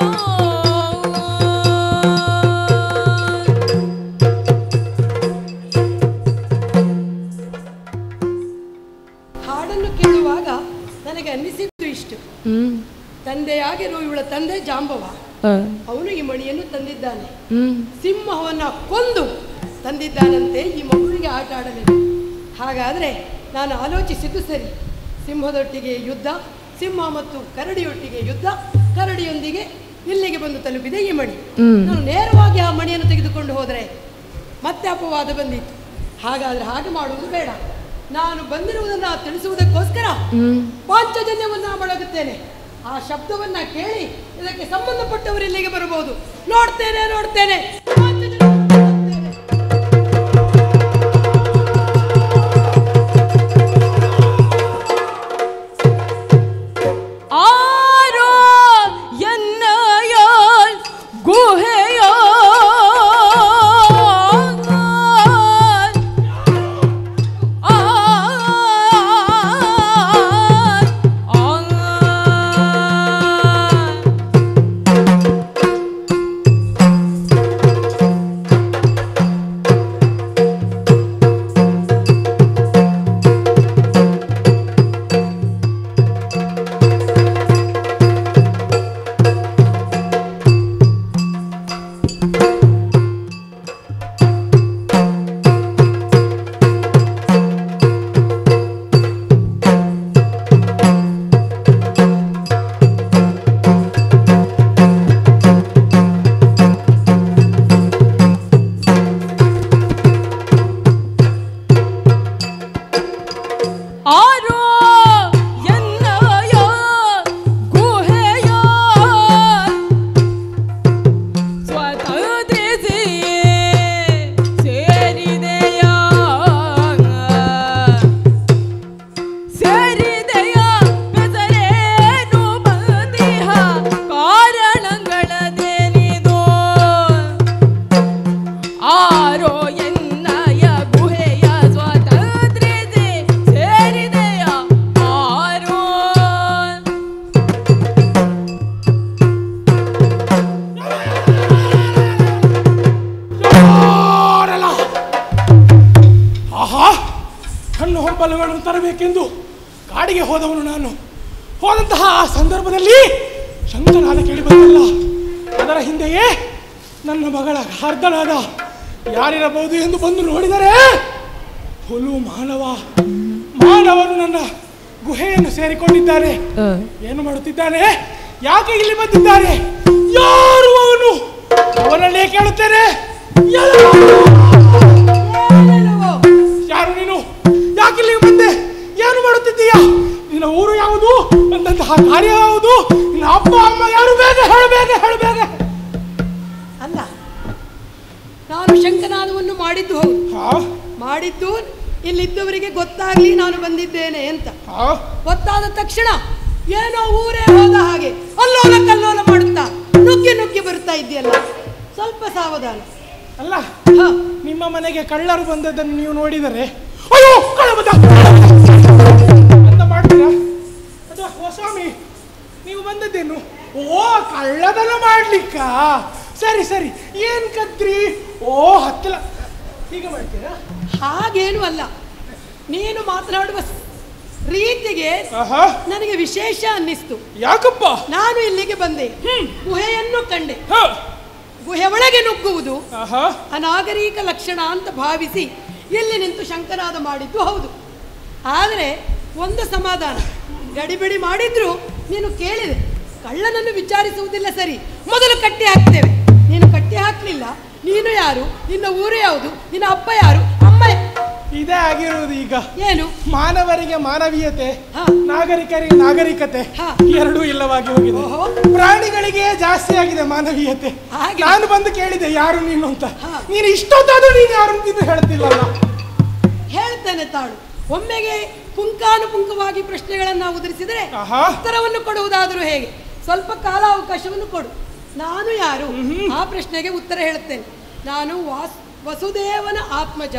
ಹಾಡನ್ನು ಕೇಳುವಾಗ ನನಗೆ ಅನ್ನಿಸಿದ್ದು ಇಷ್ಟು ಹ್ಮ್ ತಂದೆಯಾಗಿರೋ ಇವಳ ತಂದೆ ಜಾಂಬವ ಆ, ಅವನು ಈ ಮಣಿಯನ್ನು ತಂದಿದ್ದಾನೆ ಹ್ಮ್ ಸಿಂಹವನ್ನ ಕೊಂದು ತಂದಿದ್ದಾನಂತೆ ಈ ಮಗುವಿಗೆ ಆಟ ಆಡಬೇಕು ಹಾಗಾದರೆ ನಾನು ಆಲೋಚಿಸಿದ್ದು ಸರಿ ಸಿಂಹದೊಟ್ಟಿಗೆ ಯುದ್ಧ ಸಿಂಹ ಮತ್ತು ಕರಡಿಯೊಟ್ಟಿಗೆ ಯುದ್ಧ ಕರಡಿಯೊಂದಿಗೆ ಇಲ್ಲಿಗೆ ಬಂದು ತಲುಪಿದೆ ಈ ಮಣಿ ಹ್ಮ್. ನಾನು ನೇರವಾಗಿ ಆ ಮಣಿಯನ್ನು ತೆಗೆದುಕೊಂಡು ಹೋದರೆ ಮತ್ತೆ ಅಪವಾದ ಬಂದಿತ್ತು ಹಾಗಾದರೆ ಹಾಗೆ ಮಾಡುವುದು ಬೇಡ ನಾನು ಬಂದಿರುವುದನ್ನು ತಿಳಿಸುವುದಕ್ಕೋಸ್ಕರ ಹ್ಮ್ ಪಾಂಚಜನ್ಯವನ್ನ ಬಳಗುತ್ತೇನೆ ಆ ಶಬ್ದವನ್ನ ಕೇಳಿ ಇದಕ್ಕೆ ಸಂಬಂಧಪಟ್ಟವರು ಇಲ್ಲಿಗೆ ಬರಬಹುದು ನೋಡ್ತೇನೆ ನೋಡ್ತೇನೆ ಪಾಂಚಜನ್ಯವನ್ನ ನೋಡ್ತೇನೆ. ಆರೋ ಎನ್ನಯ ಗುಹೆಯ ಆ ಆ ಆರೋ ಎನ್ನಯ ಗುಹೆಯ ಸ್ವತಂತ್ರಿಸಿ ಸೇರಿದೆಯ ಸೇರಿದೆಯ ಹೆಸರೇನು ಬಂದಿಹ ಕಾರಣಗಳದೇನಿದು ಆರೋ ಎನ್ನಯ ಗುಹೆಯ ಸ್ವಾತಂತ್ರ್ಯತೆ ಸೇರಿದೆಯ ಆರೋ ಯಾರಲ್ಲ ಆಹಾ ಹಣ್ಣು ಹಂಪಲುಗಳನ್ನು ತರಬೇಕೆಂದು ಕಾಡಿಗೆ ಹೋದವನು ನಾನು ಹೋದಂತಹ ಆ ಸಂದರ್ಭದಲ್ಲಿ ಶಂಕನಾದ ಕೇಳಿ ಬಂದಲ್ಲ ಅದರ ಹಿಂದೆಯೇ ನನ್ನ ಮಗಳ ಅರ್ಧನಾದ ಯಾರಿರಬಹುದು ಎಂದು ಬಂದು ನೋಡಿದರೆ ಹುಲು ಮಾನವ ಮಾನವನು ನನ್ನ ಗುಹೆಯನ್ನು ಸೇರಿಕೊಂಡಿದ್ದಾನೆ ಏನು ಮಾಡುತ್ತಿದ್ದಾನೆ ಯಾಕೆ ಇಲ್ಲಿ ಬಂದಿದ್ದಾನೆ ಯಾರು ಅವನು ಅವನನ್ನೇ ಕೇಳುತ್ತೇನೆ ಯಾರು? ಏನಿಲ್ಲವೋ? ಯಾರು ನೀನು ಯಾಕೆ ಇಲ್ಲಿಗೆ ಬಂದೆ ಏನು ಮಾಡುತ್ತಿದ್ದೀಯ ನಿನ್ನ ಊರು ಯಾವುದು ಅಂದಂತಹ ಕಾರ್ಯ ಯಾವುದು ನಿನ್ನ ಅಪ್ಪ ಅಮ್ಮ ಯಾರು ಬೇಗ ಹೇಳು ಬೇಗ ಹೇಳು ಬೇಗ ಅಲ್ಲ ನಾನು ಶಂಕನಾದವನ್ನು ಮಾಡಿದ್ದು ಹೌದು ಹಾ ಮಾಡಿದ್ದು ಇಲ್ಲಿದ್ದವರಿಗೆ ಗೊತ್ತಾಗ್ಲಿ ನಾನು ಬಂದಿದ್ದೇನೆ ಅಂತ ಹಾ ಗೊತ್ತಾದ ತಕ್ಷಣ ಏನೋ ಊರೇ ಹೋದ ಹಾಗೆ ಅಲ್ಲೋಲ ಕಲ್ಲೋಲ ಮಾಡುತ್ತಾ ನುಗ್ಗಿ ನುಗ್ಗಿ ಬರ್ತಾ ಇದೆಯಲ್ಲ ಸ್ವಲ್ಪ ಸಾವಧಾನ ಅಲ್ಲ ಹ, ನಿಮ್ಮ ಮನೆಗೆ ಕಳ್ಳರು ಬಂದದ್ದನ್ನು ನೀವು ನೋಡಿದರೆ ಅಯ್ಯೋ ಕಳ್ಳ ಬಂದ ಅಂತ ಮಾಡ್ತೀರಾ ಅದು ಓ ಸ್ವಾಮಿ ನೀವು ಬಂದದ್ದೇನು ಓ ಕಳ್ಳದನ ಮಾಡ್ಲಿಕ್ಕ ಸರಿ ಸರಿ ಏನ್ ಕದ್ರಿ ಓ ಹತ್ತಲ ಹೀಗೆ ಮಾಡ್ತೀರಾ ಹಾಗೇನು ಅಲ್ಲ ನೀನು ಮಾತನಾಡುವ ಸ್- ರೀತಿಗೆ ಆಹಾ ನನಗೆ ವಿಶೇಷ ಅನ್ನಿಸ್ತು ಯಾಕಪ್ಪ ನಾನು ಇಲ್ಲಿಗೆ ಬಂದೆ ಗುಹೆಯನ್ನು ಕಂಡೆ ಹ, ಗುಹೆ ಒಳಗೆ ನುಗ್ಗುವುದು ಆಹಾ ಅನಾಗರಿಕ ಲಕ್ಷಣ ಅಂತ ಭಾವಿಸಿ ಇಲ್ಲಿ ನಿಂತು ಶಂಕನಾದ ಮಾಡಿದ್ದು ಹೌದು ಆದರೆ ಒಂದು ಸಮಾಧಾನ ಗಡಿಬಿಡಿ ಮಾಡಿದ್ರು ನೀನು ಕೇಳಿದೆ ಕಳ್ಳನನ್ನು ವಿಚಾರಿಸುವುದಿಲ್ಲ ಸರಿ ಮೊದಲು ಕಟ್ಟಿ ಹಾಕ್ತೇವೆ ನೀನು ಕಟ್ಟಿ ಹಾಕಲಿಲ್ಲ ನೀನು ಯಾರು ನಿನ್ನ ಊರು ಯಾವುದು ನಿನ್ನ ಅಪ್ಪ ಯಾರು ಅಮ್ಮ ಯಾ- ಇದೇ ಆಗಿರುವುದು ಈಗ ಏನು ಮಾನವರಿಗೆ ಮಾನವೀಯತೆ ಹ. ನಾಗರಿಕರಿಗೆ ನಾಗರಿಕತೆ ಹ. ಎರಡೂ ಇಲ್ಲವಾಗಿ ಹೋಗಿದೆ ಓಹೋ. ಪ್ರಾಣಿಗಳಿಗೆ ಜಾಸ್ತಿ ಆಗಿದೆ ಮಾನವೀಯತೆ ಹಾಗೆ. ನಾನು ಬಂದು ಕೇಳಿದೆ ಯಾರು ನೀನು ಅಂತ ಹ. ನೀನು ಇಷ್ಟೊತ್ತಾದ್ರೂ ನೀನು ಯಾರು ಅಂತ ಇನ್ನು ಹೇಳ್ತಿಲ್ಲಲ್ಲ ಹೇಳ್ತೇನೆ ತಾಳು ಒಮ್ಮೆಗೆ ಪುಂಖಾನುಪುಂಖವಾಗಿ ಪ್ರಶ್ನೆಗಳನ್ನು ಉದುರಿಸಿದರೆ ಆಹಾ. ಉತ್ತರವನ್ನು ಕೊಡುವುದಾದರೂ ಹೇಗೆ ಸ್ವಲ್ಪ ಕಾಲಾವಕಾಶವನ್ನು ಕೊಡು ನಾನು ಯಾರು ಆ ಪ್ರಶ್ನೆಗೆ ಉತ್ತರ ಹೇಳುತ್ತೇನೆ ನಾನು ವಾಸ್ ವಸುದೇವನ ಆತ್ಮಜ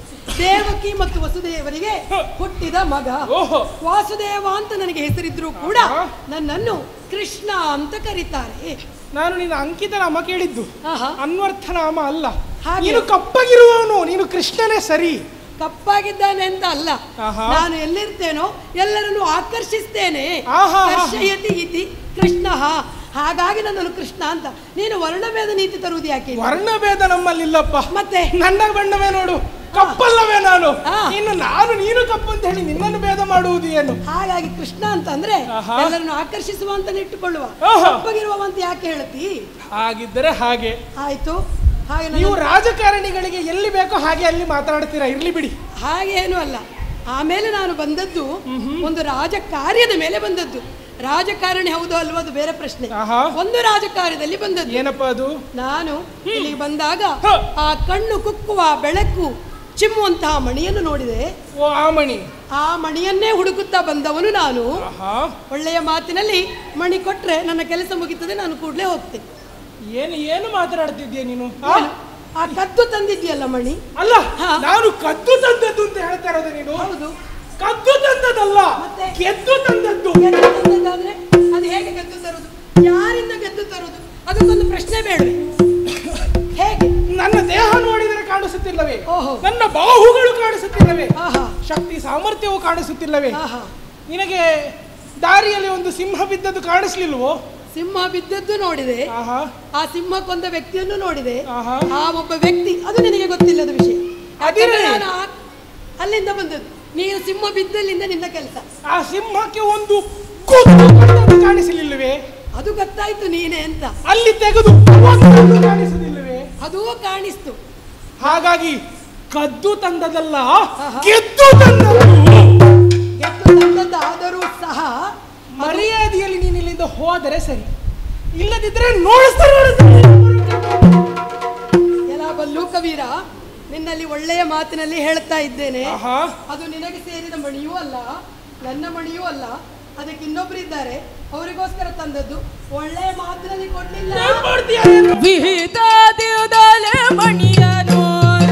ದೇವಕಿ ಮತ್ತು ವಸುದೇವರಿಗೆ ಹುಟ್ಟಿದ ಮಗ ಓಹೋ. ವಾಸುದೇವ ಅಂತ ನನಗೆ ಹೆಸರಿದ್ರೂ ಕೂಡ ಆಹಾ. ನನ್ನನ್ನು ಕೃಷ್ಣ ಅಂತ ಕರೀತಾರೆ ನಾನು ನಿನ್ನ ಅಂಕಿತ ನಾಮ ಕೇಳಿದ್ದು ಆಹಾ. ಅನ್ವರ್ಥ ನಾಮ ಅಲ್ಲ ಹಾಗೆ. ನೀನು ಕಪ್ಪಗಿರುವವನು ನೀನು ಕೃಷ್ಣನೇ ಸರಿ ಕಪ್ಪಾಗಿದ್ದಾನೆ ಅಂತ ಅಲ್ಲ ಆಹಾ. ನಾನು ಎಲ್ಲಿರ್ತೇನೋ ಎಲ್ಲರನ್ನು ಆಕರ್ಷಿಸ್ತೇನೆ ಆಹಾ, ಆಹಾ. ಕರ್ಷಯತಿ ಇತಿ ಕೃಷ್ಣ ಹಾಗಾಗಿ ನನ್ನನ್ನು ಕೃಷ್ಣ ಅಂತ ನೀನು ವರ್ಣಭೇದ ನೀತಿ ತರುವುದು ಯಾಕೆ ವರ್ಣಭೇದ ನಮ್ಮಲ್ಲಿಲ್ಲಪ್ಪ ಮತ್ತೆ ನನ್ನ ಬಣ್ಣವೇ ನೋಡು ಕಪ್ಪಲ್ಲವೇ ನಾನು ಆ. ಇನ್ನು ನಾನು ನೀನು ಕಪ್ಪು ಅಂತ ಹೇಳಿ ನಿನ್ನನ್ನು ಭೇದ ಮಾಡುವುದು ಏನು ಹಾಗಾಗಿ ಕೃಷ್ಣ ಅಂತಂದ್ರೆ ಆಹಾ. ಎಲ್ಲರನ್ನು ಆಕರ್ಷಿಸುವ ಅಂತ ಇಟ್ಟುಕೊಳ್ಳುವ ಆಹಾ. ಕಪ್ಪಗಿರುವ ಅಂತ ಯಾಕೆ ಹೇಳ್ತಿ ಹಾಗಿದ್ದರೆ ಹಾಗೆ ಆಯ್ತು ಹಾಗೆ ನೀವು ನನ್ನ- ರಾಜಕಾರಣಿಗಳಿಗೆ ಎಲ್ಲಿ ಬೇಕೋ ಹಾಗೆ ಅಲ್ಲಿ ಮಾತಾಡ್ತೀರಾ ಇರ್ಲಿ ಬಿಡಿ ಹಾಗೆ ಏನು ಅಲ್ಲ ಆಮೇಲೆ ನಾನು ಬಂದದ್ದು ಒಂದು ರಾಜ ಕಾರ್ಯದ ಮೇಲೆ ಬಂದದ್ದು ರಾಜಕಾರಣಿ ಹೌದು ಅಲ್ವೋ ಅದು ಬೇರೆ ಪ್ರಶ್ನೆ ಆಹಾ. ಒಂದು ರಾಜಕಾರ್ಯದಲ್ಲಿ ಬಂದದ್ದು ಏನಪ್ಪ ಅದು ನಾನು ಇಲ್ಲಿಗೆ ಬಂದಾಗ ಹ. ಆ ಕಣ್ಣು ಕುಕ್ಕುವ ಬೆಳಕು ಚಿಮ್ಮುವಂತಹ ಮಣಿಯನ್ನು ನೋಡಿದೆ ಓ ಆಮಣಿ ಆ ಮಣಿಯನ್ನೇ ಹುಡುಕುತ್ತಾ ಬಂದವನು ನಾನು ಆಹಾ ಒಳ್ಳೆಯ ಮಾತಿನಲ್ಲಿ ಮಣಿ ಕೊಟ್ರೆ ನನ್ನ ಕೆಲಸ ಮುಗಿತದೆ ನಾನು ಕೂಡಲೇ ಹೋಗ್ತೇನೆ ಏನು ಏನು ಮಾತನಾಡ್ತಿದ್ಯಾ ನೀನು ಆ? ಏನು? ಆ ಕದ್ದು ತಂದಿದ್ಯಲ್ಲ ಮಣಿ ಅಲ್ಲ ಹಾ. ನಾನು ಕದ್ದು ತಂದದ್ದು ಅಂತ ಹೇಳ್ತಾ ಇರೋದು ನೀನು ಹೌದು ಕದ್ದು ತಂದದ್ದಲ್ಲ ಮತ್ತೆ? ಗೆದ್ದು ತಂದದ್ದು ಗೆದ್ದು ತಂದದ್ದಾದ್ರೆ ಅದು ಹೇಗೆ ಗೆದ್ದು ತರುವುದು ಯಾರಿಂದ ಗೆದ್ದು ತರುವುದು ಅದಕ್ಕೊಂದು ಪ್ರಶ್ನೆ ಬೇಡವೆ ಹೇಗೆ ನನ್ನ ದೇಹ ನೋಡಿದರೆ ಕಾಣಿಸುತ್ತಿಲ್ಲವೇ ಓಹೋ. ನನ್ನ ಬಾಹುಗಳು ಕಾಣಿಸುತ್ತಿಲ್ಲವೇ ಆಹಾ ಶಕ್ತಿ ಸಾಮರ್ಥ್ಯವು ಕಾಣಿಸುತ್ತಿಲ್ಲವೇ ಆಹಾ ನಿನಗೆ ದಾರಿಯಲ್ಲಿ ಒಂದು ಸಿಂಹ ಬಿದ್ದದ್ದು ಕಾಣಿಸ್ಲಿಲ್ವೋ ಸಿಂಹ ಬಿದ್ದದ್ದು ನೋಡಿದೆ ಆಹಾ ಆ ಸಿಂಹ ಕೊಂದ ವ್ಯಕ್ತಿಯನ್ನು ನೋಡಿದೆ ಆಹಾ. ಆ ಒಬ್ಬ ವ್ಯಕ್ತಿ ಅದು ನಿನಗೆ ಗೊತ್ತಿಲ್ಲದ ವಿಷಯ ಅದಿರಲಿ. ಯಾಕಂದ್ರೆ ನಾನು ಆ- ಅಲ್ಲಿಂದ ಬಂದದ್ದು ನೀನು ಸಿಂಹ ಬಿದ್ದಲ್ಲಿಂದ ನಿನ್ನ ಕೆಲಸ ಆ ಸಿಂಹಕ್ಕೆ ಒಂದು ಕೂದಲು ಕಟ್ಟದು ಕಾಣಿಸಲಿಲ್ಲವೇ ಅದು ಗೊತ್ತಾಯ್ತು ನೀನೆ ಅಂತ ಅಲ್ಲಿ ತೆಗೆದು ಒಂದೊಂದು ಕಾಣಿಸಲಿಲ್ಲವೇ ಅದೂ ಕಾಣಿಸ್ತು ಹಾಗಾಗಿ ಕದ್ದು ತಂದದಲ್ಲ ಆಹಾ. ಗೆದ್ದು ತಂದದ್ದು ಗೆದ್ದು ತಂದದ್ದಾದರೂ ಸಹ ಮರ್ಯಾದೆಯಲ್ಲಿ ನೀನು ಇಲ್ಲಿಂದ ಹೋದರೆ ಸರಿ ಇಲ್ಲದಿದ್ರೆ ನೋಡಿಸ್ತಾರೆ ಎಲ್ಲ ಬಲ್ಲು ಕವೀರ ನಿನ್ನಲ್ಲಿ ಒಳ್ಳೆಯ ಮಾತಿನಲ್ಲಿ ಹೇಳ್ತಾ ಇದ್ದೇನೆ ಆಹಾ ಅದು ನಿನಗೆ ಸೇರಿದ ಮಣಿಯೂ ಅಲ್ಲ ನನ್ನ ಮಣಿಯೂ ಅಲ್ಲ ಅದಕ್ಕೆ ಇನ್ನೊಬ್ರು ಇದ್ದಾರೆ ಅವರಿಗೋಸ್ಕರ ತಂದದ್ದು ಒಳ್ಳೆಯ ಮಾತಿನಲ್ಲಿ ಕೊಡ್ಲಿಲ್ಲ ಏನ್ ಮಾಡ್ತೀಯ ಏನು? ವಿಹಿತ ದೇವದಾಲೆ ಮಣಿಯನು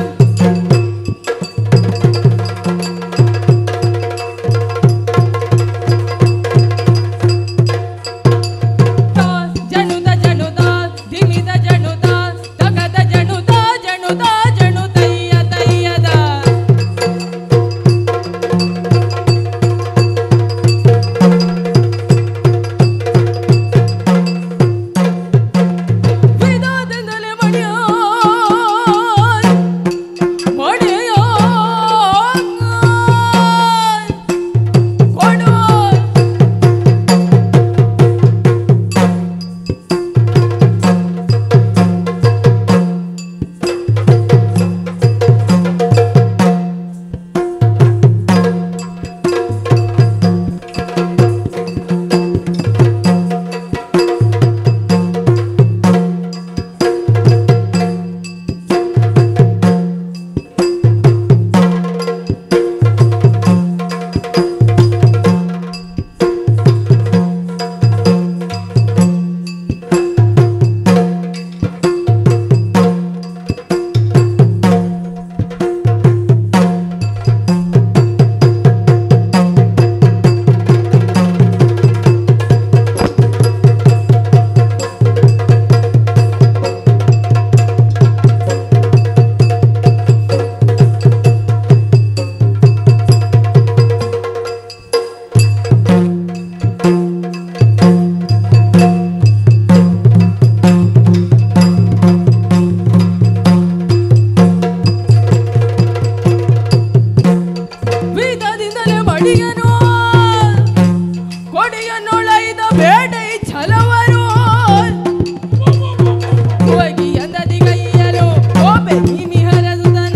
ಜನುದ ಜನುದ ಧಿಮಿದ ಜನುದ ತಗದ ಜನುದ ಜನುದ ಜನು ತಯ್ಯ ತಯ್ಯದ ವಿಧಾನದಿಂದಲೇ ಮಣಿಯ ಮಣಿಯ ಕೊಡು ವೇದದಿಂದಲೇ ಮಡಿಯನು ಕೊಡೆಯನ್ನೊಳೈದ ಬೇಟೈ ಛಲವರು ಹೋಗಿ ಎಂದದಿ ಕೈಯಲು ಓಬೆ ಹಿಮಿ ಹರದುದನ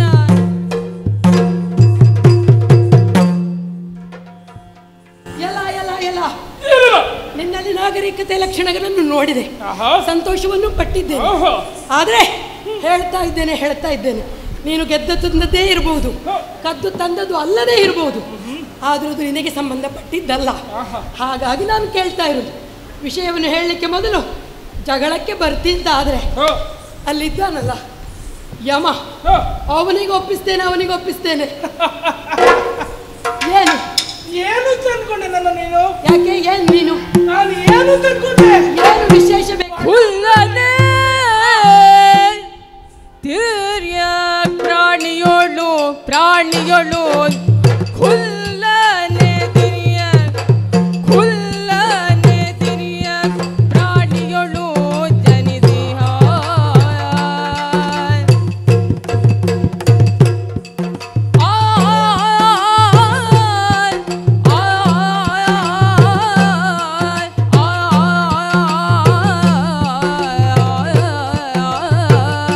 ಎಲ್ಲ ಎಲ್ಲ ಎಲ್ಲ ನಿನ್ನಲ್ಲಿ ನಾಗರಿಕತೆ ಲಕ್ಷಣಗಳನ್ನು ನೋಡಿದೆ ಆಹಾ ಸಂತೋಷವನ್ನು ಪಟ್ಟಿದ್ದೇನೆ ಆಹಾ. ಆದ್ರೆ ಹೇಳ್ತಾ ಇದ್ದೇನೆ ಹೇಳ್ತಾ ಇದ್ದೇನೆ ನೀನು ಗೆದ್ದು ತಂದದ್ದೇ ಇರಬಹುದು ಕದ್ದು ತಂದದ್ದು ಅಲ್ಲದೇ ಇರಬಹುದು ಆದ್ರೂ ಅದು ನಿನಗೆ ಸಂಬಂಧಪಟ್ಟಿದ್ದಲ್ಲ ಆಹಾ. ಹಾಗಾಗಿ ನಾನು ಕೇಳ್ತಾ ಇರೋದು ವಿಷಯವನ್ನು ಹೇಳಲಿಕ್ಕೆ ಮೊದಲು ಜಗಳಕ್ಕೆ ಬರ್ತಿದ್ದ ಆದ್ರೆ ಹ, ಅಲ್ಲಿದ್ದಾನಲ್ಲ ಯಮ ಹ. ಅವನಿಗೆ ಒಪ್ಪಿಸ್ತೇನೆ ಅವನಿಗೆ ಒಪ್ಪಿಸ್ತೇನೆ ಏನು ಏನು ತಂದ್ಕೊಂಡೆ ನನ್ನ ನೀನು ಯಾಕೆ ಏನ್ ನೀನು ನಾನು ಏನು ತಂದ್ಕೊಂಡೆ ಏನು ವಿಶೇಷ ಬೇಕು ಹುಲ್ಲನೆ ತಿರ್ಯ ಪ್ರಾಣಿಯೋಳು ಪ್ರಾಣಿಯೋಳು ಹುಲ್ಲನೆ ತಿರಿಯ ಹುಲ್ಲನೆ ತಿರಿಯ ಪ್ರಾಣಿಯೋಳು ಜನಿಸಿಹ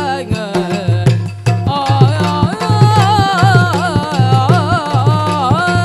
ಆ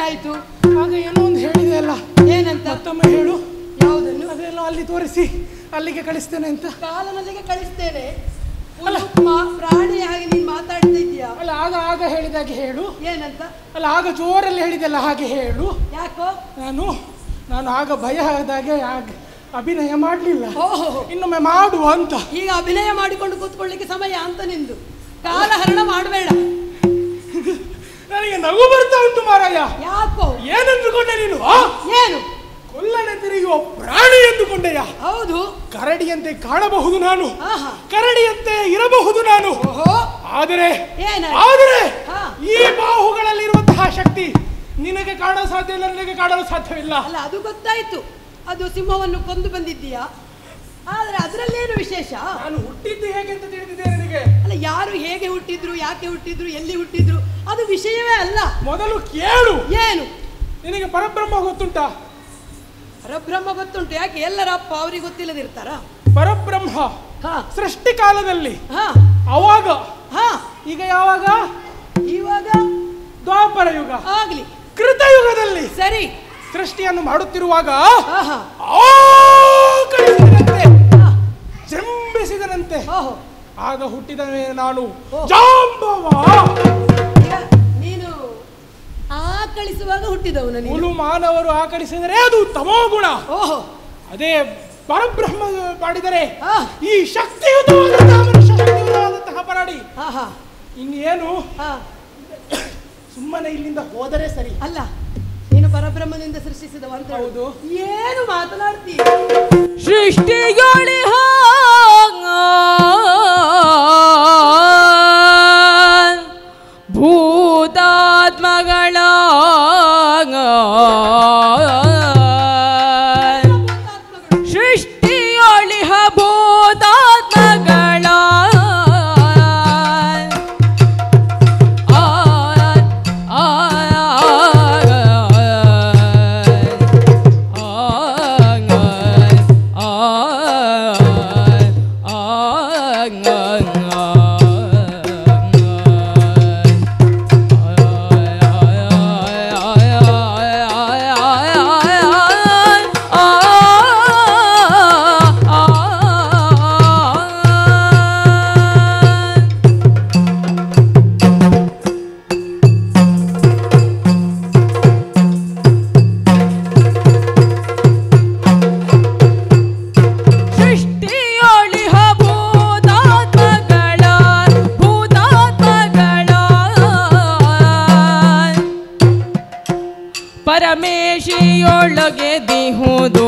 ಏನಾಯ್ತು ಆಗ ಏನೋ ಒಂದು ಹೇಳಿದೆ ಅಲ್ಲ ಏನಂತ ಮತ್ತೊಮ್ಮೆ ಹೇಳು ಯಾವುದನ್ನು ಅದೆಲ್ಲ ಅಲ್ಲಿ ತೋರಿಸಿ ಅಲ್ಲಿಗೆ ಕಳಿಸ್ತೇನೆ ಅಂತ ಕಾಲನಲ್ಲಿಗೆ ಕಳಿಸ್ತೇನೆ ಉತ್ತಮ ಪ್ರಾಣಿಯಾಗಿ ನೀನು ಮಾತಾಡ್ತಾ ಇದೀಯಾ ಅಲ್ಲ ಆಗ ಆಗ ಹೇಳಿದಾಗೆ ಹೇಳು ಏನಂತ ಅಲ್ಲ ಆಗ ಜೋರಲ್ಲಿ ಹೇಳಿದೆಲ್ಲ ಹಾಗೆ ಹೇಳು ಯಾಕೋ ನಾನು ನಾನು ಆಗ ಭಯ ಆದಾಗೆ ಆಗ ಅಭಿನಯ ಮಾಡಲಿಲ್ಲ ಓಹೋ ಇನ್ನೊಮ್ಮೆ ಮಾಡುವ ಅಂತ ಈಗ ಅಭಿನಯ ಮಾಡಿಕೊಂಡು ಕೂತ್ಕೊಳ್ಳಿಕ್ಕೆ ಸಮಯ ಅಂತ ನಿಂದು ಕಾಲಹರಣ ಮಾಡಬೇಡ ನನಗೆ ನಗು ಬರ್ತಾ ಉಂಟು ಮಾರಾಯ ಯಾಕೋ ಏನಂದುಕೊಂಡೆ ನೀನು ಆ? ಏನು ಕೊಲ್ಲನೆ ತಿರುಗುವ ಪ್ರಾಣಿ ಎಂದುಕೊಂಡೆಯ ಹೌದು ಕರಡಿಯಂತೆ ಕಾಣಬಹುದು ನಾನು ಆಹಾ ಕರಡಿಯಂತೆ ಇರಬಹುದು ನಾನು ಓಹೋ ಆದರೆ ಏನಾಯ್ತು? ಆದರೆ ಹಾ. ಈ ಬಾಹುಗಳಲ್ಲಿರುವಂತಹ ಶಕ್ತಿ ನಿನಗೆ ಕಾಣಲು ಸಾಧ್ಯ ಇಲ್ಲ ನನಗೆ ಕಾಣಲು ಸಾಧ್ಯವಿಲ್ಲ ಅಲ್ಲ ಅದು ಗೊತ್ತಾಯ್ತು ಅದು ಸಿಂಹವನ್ನು ಕೊಂದು ಬಂದಿದ್ದೀಯಾ ಆದ್ರೆ ಅದರಲ್ಲೇನು ವಿಶೇಷ ನಾನು ಹುಟ್ಟಿದ್ದು ಹೇಗೆ ಅಂತ ತಿಳಿದಿದೆ ನಿನಗೆ ಅಲ್ಲ ಯಾರು ಹೇಗೆ ಹುಟ್ಟಿದ್ರು ಯಾಕೆ ಹುಟ್ಟಿದ್ರು ಎಲ್ಲಿ ಹುಟ್ಟಿದ್ರು ಅದು ವಿಷಯವೇ ಅಲ್ಲ ಮೊದಲು ಕೇಳು ಏನು ನಿನಗೆ ಪರಬ್ರಹ್ಮ ಗೊತ್ತುಂಟಾ ಪರಬ್ರಹ್ಮ ಗೊತ್ತುಂಟು ಯಾಕೆ ಎಲ್ಲರ ಅಪ್ಪ ಅವ್ರಿಗೆ ಗೊತ್ತಿಲ್ಲದಿರ್ತಾರ ಪರಬ್ರಹ್ಮ ಹಾ ಸೃಷ್ಟಿ ಕಾಲದಲ್ಲಿ ಹಾ ಅವಾಗ ಹಾ ಈಗ ಯಾವಾಗ ಇವಾಗ ದ್ವಾಪರ ಯುಗ ಆಗ್ಲಿ ಕೃತಯುಗದಲ್ಲಿ ಸರಿ ಸೃಷ್ಟಿಯನ್ನು ಮಾಡುತ್ತಿರುವಾಗ ಹಾ ಹಾ ಆಕಳಿಸಿದಂತೆ ಹಾ. ಜಂಬಿಸಿದನಂತೆ ಓಹೋ ಆಗ ಹುಟ್ಟಿದ ಮೇಲೆ ನಾನು ಓ. ಜಾಂಬವ ಈಗ ನೀನು ಆಕಳಿಸುವಾಗ ಹುಟ್ಟಿದವನು ನೀನು ಮುಲು ಮಾನವರು ಆಕಳಿಸಿದರೆ ಅದು ತಮೋಗುಣ ಓಹೋ ಅದೇ ಪರಬ್ರಹ್ಮ ಮಾಡಿದರೆ ಹಾ ಈ ಶಕ್ತಿಯುತವಾದಂತಹ ಮನುಷ್ಯ ಶಕ್ತಿಯುತವಾದಂತಹ ಪರಾಡಿ ಹಾ ಹಾ ಇನ್ನೇನು ಹಾ ಸುಮ್ಮನೆ ಇಲ್ಲಿಂದ ಹೋದರೆ ಸರಿ ಅಲ್ಲ ನೀನು ಪರಬ್ರಹ್ಮನಿಂದ ಸೃಷ್ಟಿಸಿದವ ಅಂತ ಹೇಳು. ಹೌದು. ಏನು ಮಾತನಾಡ್ತೀಯ ಸೃಷ್ಟಿಗೊಳಿ ಭೂತಾತ್ಮಗಳ ಸೃಷ್ಟಿಯೊಳಿಹ ಭೂತಾತ್ಮಗಳ ಆ ಆ ಸೃಷ್ಟಿಯೊಳಿಹ ಭೂತಾತ್ಮಗಳ ಭೂತಾತ್ಮಗಳ ಪರಮೇಶಿಯೊಳಗೆ ದಿಹುದು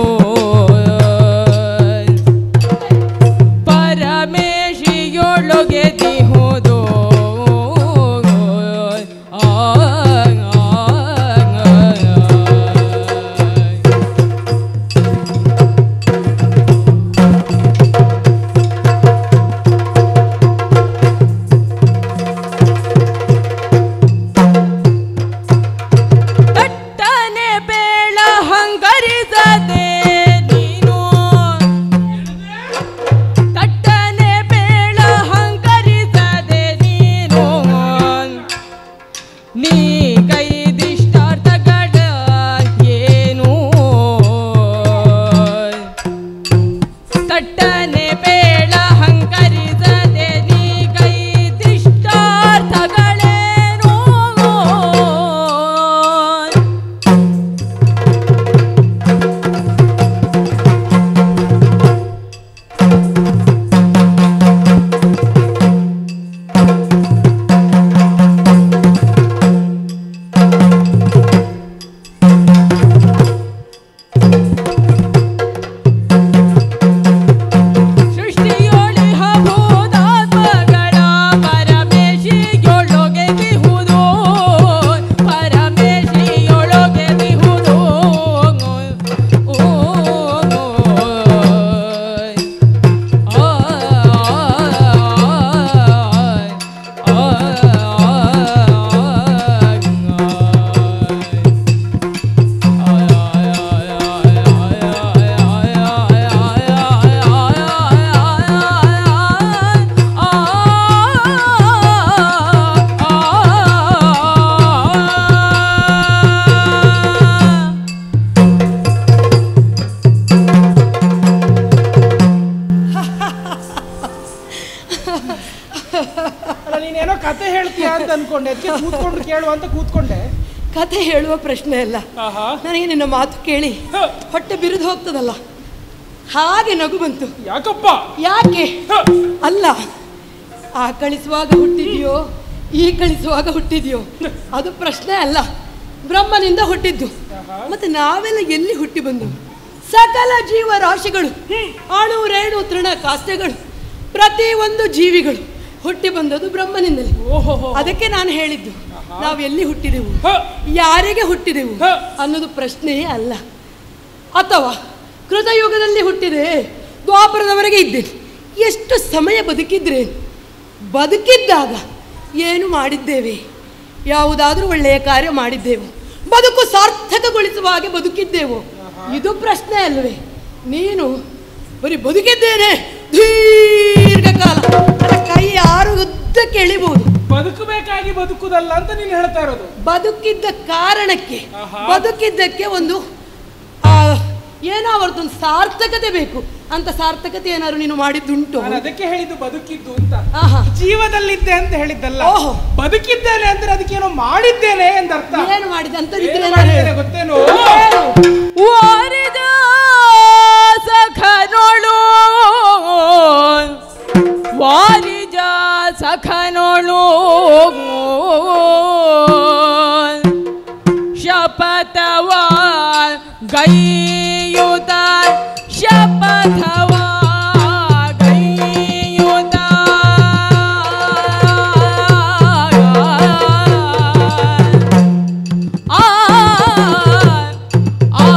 ಪರಮೇಶಿಯೊಳಗೆ ದಿಹುದು ಆ ಆ, ಆ. ತಟ್ಟನೆ ಬೇಳ ಹಂಗರಿಸದೆ ನೀನು ತಟ್ಟನೆ ಬೇಳ ಹಂಗರಿಸದೆ ನೀನು ನೀ ಕೈದಿಷ್ಟಾರ್ಥಗಳ ಏನು ತಟ್ಟನೆ ಬೇಳ ಹಂಕರಿಸದೆ ನೀ ಕೈದಿಷ್ಟಾರ್ಥಗಳೇನು ಕೂತ್ಕೊಂಡು ಕೇಳುವ ಅಂತ ಕೂತ್ಕೊಂಡೆ ಕಥೆ ಹೇಳುವ ಪ್ರಶ್ನೆ ಅಲ್ಲ ಆಹಾ ನನಗೆ ನಿನ್ನ ಮಾತು ಕೇಳಿ ಹ, ಹೊಟ್ಟೆ ಬಿರಿದು ಹೋಗ್ತದಲ್ಲ ಹಾಗೆ ನಗು ಬಂತು ಯಾಕಪ್ಪ ಯಾಕೆ ಹ, ಅಲ್ಲ ಆ ಕಳಿಸುವಾಗ ಹುಟ್ಟಿದೆಯೋ ಈ ಕಳಿಸುವಾಗ ಹುಟ್ಟಿದೆಯೋ ಅದು ಪ್ರಶ್ನೆ ಅಲ್ಲ ಬ್ರಹ್ಮನಿಂದ ಹುಟ್ಟಿದ್ದು ಮತ್ತೆ ನಾವೆಲ್ಲ ಎಲ್ಲಿ ಹುಟ್ಟಿ ಬಂದು ಸಕಲ ಜೀವರಾಶಿಗಳು ಅಣು ರೇಣು ತೃಣ ಕಾಷ್ಟಗಳು ಪ್ರತಿ ಒಂದು ಜೀವಿಗಳು ಹುಟ್ಟಿ ಬಂದದ್ದು ಬ್ರಹ್ಮನಿಂದಲೇ ಓಹೋಹೋ. ಅದಕ್ಕೆ ನಾನು ಹೇಳಿದ್ದು ನಾವು ಎಲ್ಲಿ ಹುಟ್ಟಿದೆವು ಹ, ಯಾರಿಗೆ ಹುಟ್ಟಿದೆವು ಹ. ಅನ್ನೋದು ಪ್ರಶ್ನೆಯೇ ಅಲ್ಲ ಅಥವಾ ಕೃತಯುಗದಲ್ಲಿ ಹುಟ್ಟಿದೆ ದ್ವಾಪರದವರೆಗೆ ಇದ್ದೇನೆ ಎಷ್ಟು ಸಮಯ ಬದುಕಿದ್ರೇನು ಬದುಕಿದ್ದಾಗ ಏನು ಮಾಡಿದ್ದೇವೆ ಯಾವುದಾದ್ರೂ ಒಳ್ಳೆಯ ಕಾರ್ಯ ಮಾಡಿದ್ದೆವು ಬದುಕು ಸಾರ್ಥಕಗೊಳಿಸುವ ಹಾಗೆ ಬದುಕಿದ್ದೆವು ಇದು ಪ್ರಶ್ನೆ ಅಲ್ವೇ ನೀನು ಬರೀ ಬದುಕಿದ್ದೇನೆ ದೀರ್ಘಕಾಲ ನನ್ನ ಕೈ ಯಾರು ಉದ್ದಕ್ಕೆ ಎಳಿಬಹುದು ಬದುಕಬೇಕಾಗಿ ಬದುಕುದಲ್ಲ ಅಂತ ನೀನು ಹೇಳ್ತಾ ಇರೋದು ಬದುಕಿದ್ದ ಕಾರಣಕ್ಕೆ ಆಹಾ. ಬದುಕಿದ್ದಕ್ಕೆ ಒಂದು ಆ, ಏನೋ ಅವರದೊಂದು ಸಾರ್ಥಕತೆ ಬೇಕು ಅಂತ ಸಾರ್ಥಕತೆ ಏನಾದ್ರು ನೀನು ಮಾಡಿದ್ದುಂಟು ನಾನು ಅದಕ್ಕೆ ಹೇಳಿದ್ದು ಬದುಕಿದ್ದು ಅಂತ ಆಹಾ ಜೀವದಲ್ಲಿದ್ದೆ ಅಂತ ಹೇಳಿದ್ದಲ್ಲ ಓಹೋ. ಬದುಕಿದ್ದೇನೆ ಅಂದ್ರೆ ಅದಕ್ಕೇನೋ ಮಾಡಿದ್ದೇನೆ ಎಂದರ್ಥ ಏನು ಮಾಡಿದೆ ಅಂತ ಏನು ಇದ್ರೆ ಮಾಡಿದ್ದೇನೆ ಗೊತ್ತೇನೋ ವಾರಿದ ಸಖನೊಳು ವಾರಿಜ ಸಖನೊಳು ಶಪಥವ ಗೈಯುತ ಶಪಥವ ಗೈಯುತ ಆ ಆ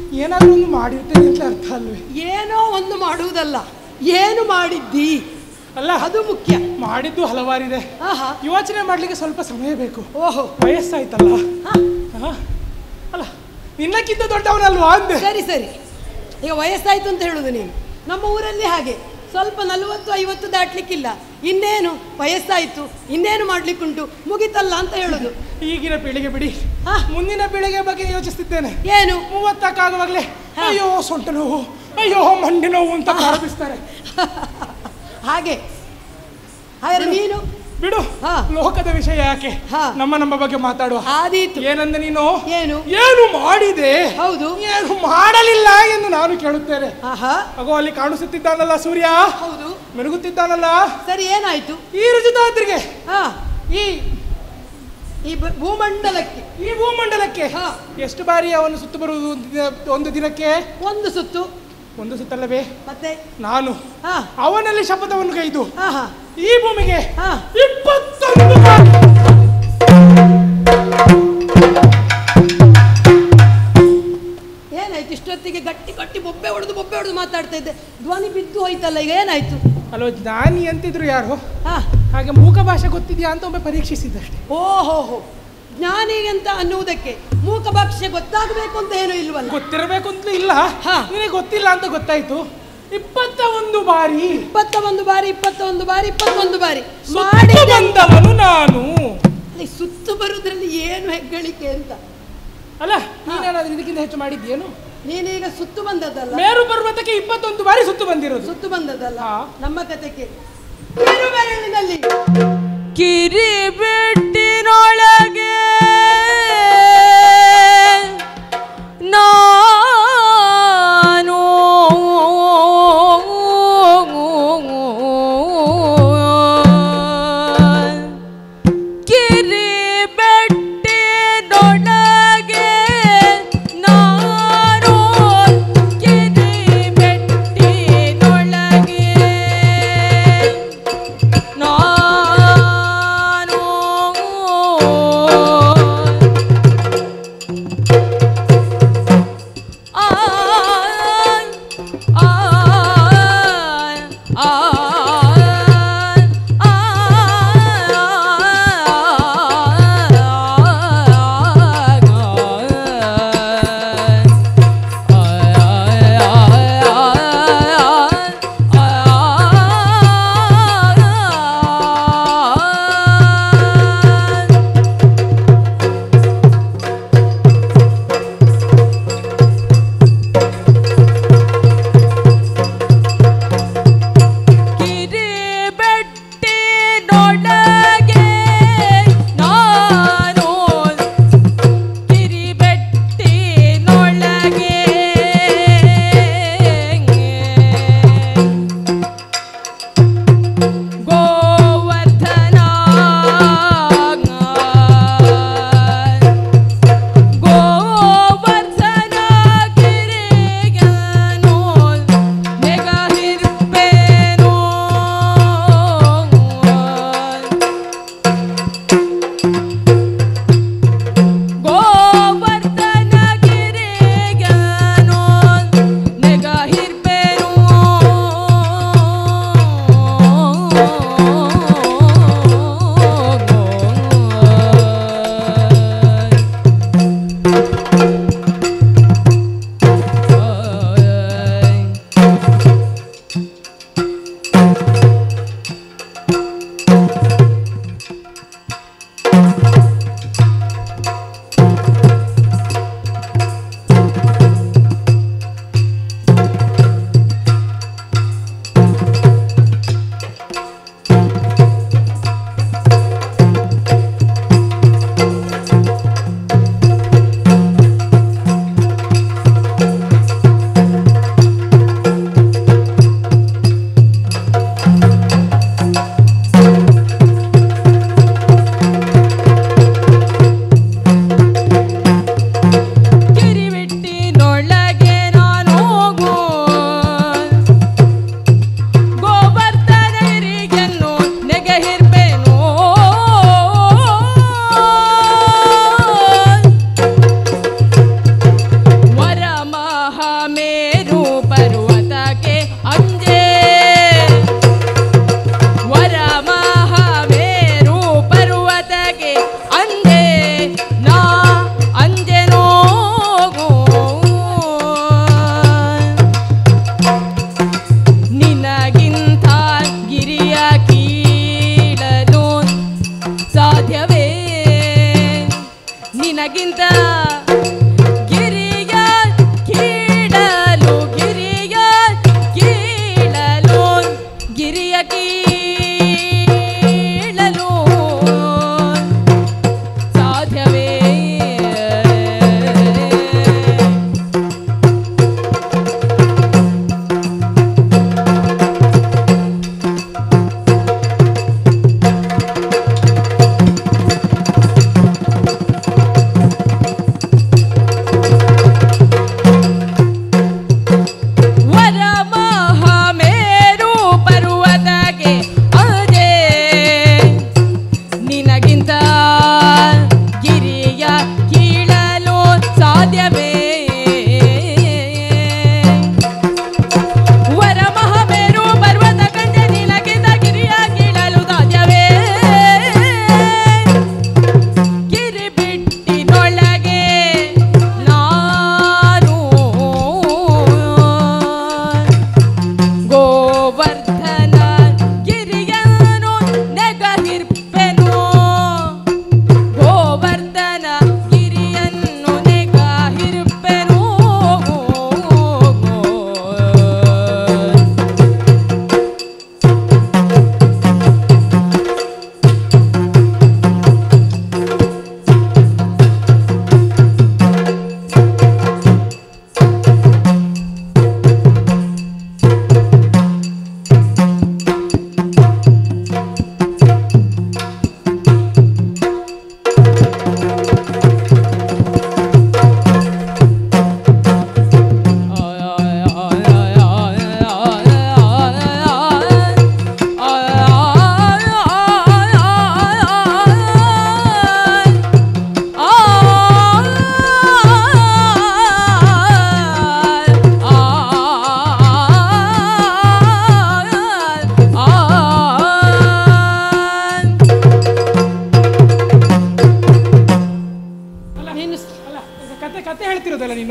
ಏನಾದ್ರೂ ಒಂದು ಮಾಡಿರ್ತೇನೆ ಅಂತ ಅರ್ಥ ಅಲ್ವೇ ಏನೋ ಒಂದು ಮಾಡುವುದಲ್ಲ ಏನು ಮಾಡಿದ್ದಿ ಅಲ್ಲ ಅದು ಮುಖ್ಯ ಮಾಡಿದ್ದು ಹಲವಾರಿದೆ ಆಹಾ ಯೋಚನೆ ಮಾಡ್ಲಿಕ್ಕೆ ಸ್ವಲ್ಪ ಸಮಯ ಬೇಕು ಓಹೋ ವಯಸ್ಸಾಯ್ತಲ್ಲ ಹಾ ಹಾ? ಅಲ್ಲ ನಿನ್ನಕ್ಕಿಂತ ದೊಡ್ಡವನಲ್ವಾ ಅಂದೆ ಸರಿ ಸರಿ ಈಗ ವಯಸ್ಸಾಯ್ತು ಅಂತ ಹೇಳುದು ನೀನು ನಮ್ಮ ಊರಲ್ಲಿ ಹಾಗೆ ಸ್ವಲ್ಪ ನಲವತ್ತು ಐವತ್ತು ದಾಟ್ಲಿಕ್ಕಿಲ್ಲ ಇನ್ನೇನು ವಯಸ್ಸಾಯ್ತು ಇನ್ನೇನು ಮಾಡ್ಲಿಕ್ಕುಂಟು ಮುಗಿತಲ್ಲ ಅಂತ ಹೇಳುದು ಈಗಿನ ಪೀಳಿಗೆ ಬಿಡಿ ಹಾ. ಮುಂದಿನ ಪೀಳಿಗೆ ಬಗ್ಗೆ ಯೋಚಿಸ್ತಿದ್ದೇನೆ ಏನು ಮೂವತ್ತಕ್ಕಾಗುವಾಗಲೇ ಹಾ. ಅಯ್ಯೋ ಸೊಂಟ ನೋವು ಅಯ್ಯೋ ಮಂಡಿ ನೋವು ಅಂತ ಪ್ರಾರಂಭಿಸ್ತಾರೆ ಹಾಗೆ ಹಾಗಾದ್ರೆ ನೀನು ಬಿಡು ಹಾ. ಲೋಕದ ವಿಷಯ ಯಾಕೆ ಹಾ. ನಮ್ಮ ನಮ್ಮ ಬಗ್ಗೆ ಮಾತಾಡುವ ಆದೀತು ಏನಂದ ನೀನು ಏನು ಏನು ಮಾಡಿದೆ ಹೌದು ಏನು ಮಾಡಲಿಲ್ಲ ಎಂದು ನಾನು ಕೇಳುತ್ತೇನೆ ಆಹಾ ಅಗೋ ಅಲ್ಲಿ ಕಾಣಿಸುತ್ತಿದ್ದಾನಲ್ಲ ಸೂರ್ಯ ಹೌದು ಮಿನುಗುತ್ತಿದ್ದಾನಲ್ಲ ಸರಿ ಏನಾಯ್ತು ಈ ರುಜುತಾದ್ರಿಗೆ ಹಾ ಈ ಈ ಬ- ಭೂಮಂಡಲಕ್ಕೆ ಈ ಭೂಮಂಡಲಕ್ಕೆ ಹಾ. ಎಷ್ಟು ಬಾರಿ ಅವನು ಸುತ್ತು ಬರುವುದು ಒಂದು ದಿನ- ಒಂದು ದಿನಕ್ಕೆ ಒಂದು ಸುತ್ತು ಒಂದು ಸುತ್ತಲ್ಲವೇ ಮತ್ತೆ ನಾನು ಹಾ ಅವನಲ್ಲಿ ಶಪಥವನ್ನು ಕೈದು ಹಾ ಹಾ ಈ ಭೂಮಿಗೆ ಹಾ ಇಪ್ಪತ್ತೊಂದು ಬಾರಿ ಏನಾಯ್ತು ಇಷ್ಟೊತ್ತಿಗೆ ಗಟ್ಟಿ ಗಟ್ಟಿ ಬೊಬ್ಬೆ ಹೊಡೆದು ಬೊಬ್ಬೆ ಹೊಡೆದು ಮಾತಾಡ್ತಾ ಇದ್ದೆ ಧ್ವನಿ ಬಿದ್ದು ಹೋಯ್ತಲ್ಲ ಈಗ ಏನಾಯ್ತು ಅಲ್ವ ಜ್ಞಾನಿ ಅಂತಿದ್ರು ಯಾರು ಹಾ ಹಾಗೆ ಮೂಕ ಭಾಷೆ ಗೊತ್ತಿದೆಯಾ ಅಂತ ಒಮ್ಮೆ ಪರೀಕ್ಷಿಸಿದ್ದಷ್ಟೇ ಓಹೋ ಹೋ ಜ್ಞಾನಿಗಂತ ಅನ್ನುವುದಕ್ಕೆ ಮೂಕ ಭಾಷೆ ಗೊತ್ತಾಗಬೇಕು ಅಂತ ಏನೂ ಇಲ್ವಲ್ಲ ಗೊತ್ತಿರಬೇಕು ಅಂತ ಇಲ್ಲ ಹಾ. ನಿನಗೆ ಗೊತ್ತಿಲ್ಲ ಅಂತ ಗೊತ್ತಾಯ್ತು ಇಪ್ಪತ್ತ ಒಂದು ಬಾರಿ ಇಪ್ಪತ್ತ ಒಂದು ಬಾರಿ ಇಪ್ಪತ್ತ ಒಂದು ಬಾರಿ ಇಪ್ಪತ್ತೊಂದು ಬಾರಿ ಸುತ್ತು ಮಾಡಿದ ಬಂದವನು ನಾನು ಅಲ್ಲಿ ಸುತ್ತು ಬರುವುದ್ರಲ್ಲಿ ಏನು ಹೆಗ್ಗಳಿಕೆ ಅಂತ ಅಲ್ಲ ನೀನೇನಾದ್ರೂ ಇದಕ್ಕಿಂತ ಹೆಚ್ಚು ಮಾಡಿದ್ಯೇನು ನೀನೀಗ ಸುತ್ತು ಬಂದದ್ದಲ್ಲ ಮೇರು ಪರ್ವತಕ್ಕೆ ಇಪ್ಪತ್ತೊಂದು ಬಾರಿ ಸುತ್ತು ಬಂದಿರೋದು ಸುತ್ತು ಬಂದದ್ದಲ್ಲ ಹಾ. ನಮ್ಮ ಕಥೆಗೆ ಕಿರುಬೆರಳಿನಲ್ಲಿ ಕಿರಿಬೆಟ್ಟಿನೊಳಗೆ ನಾನು ಕಿರಿಬೆಟ್ಟಿನೊಳಗೆ ನಾನು ಕಿರಿಬೆಟ್ಟಿನೊಳಗೆ ನಾನು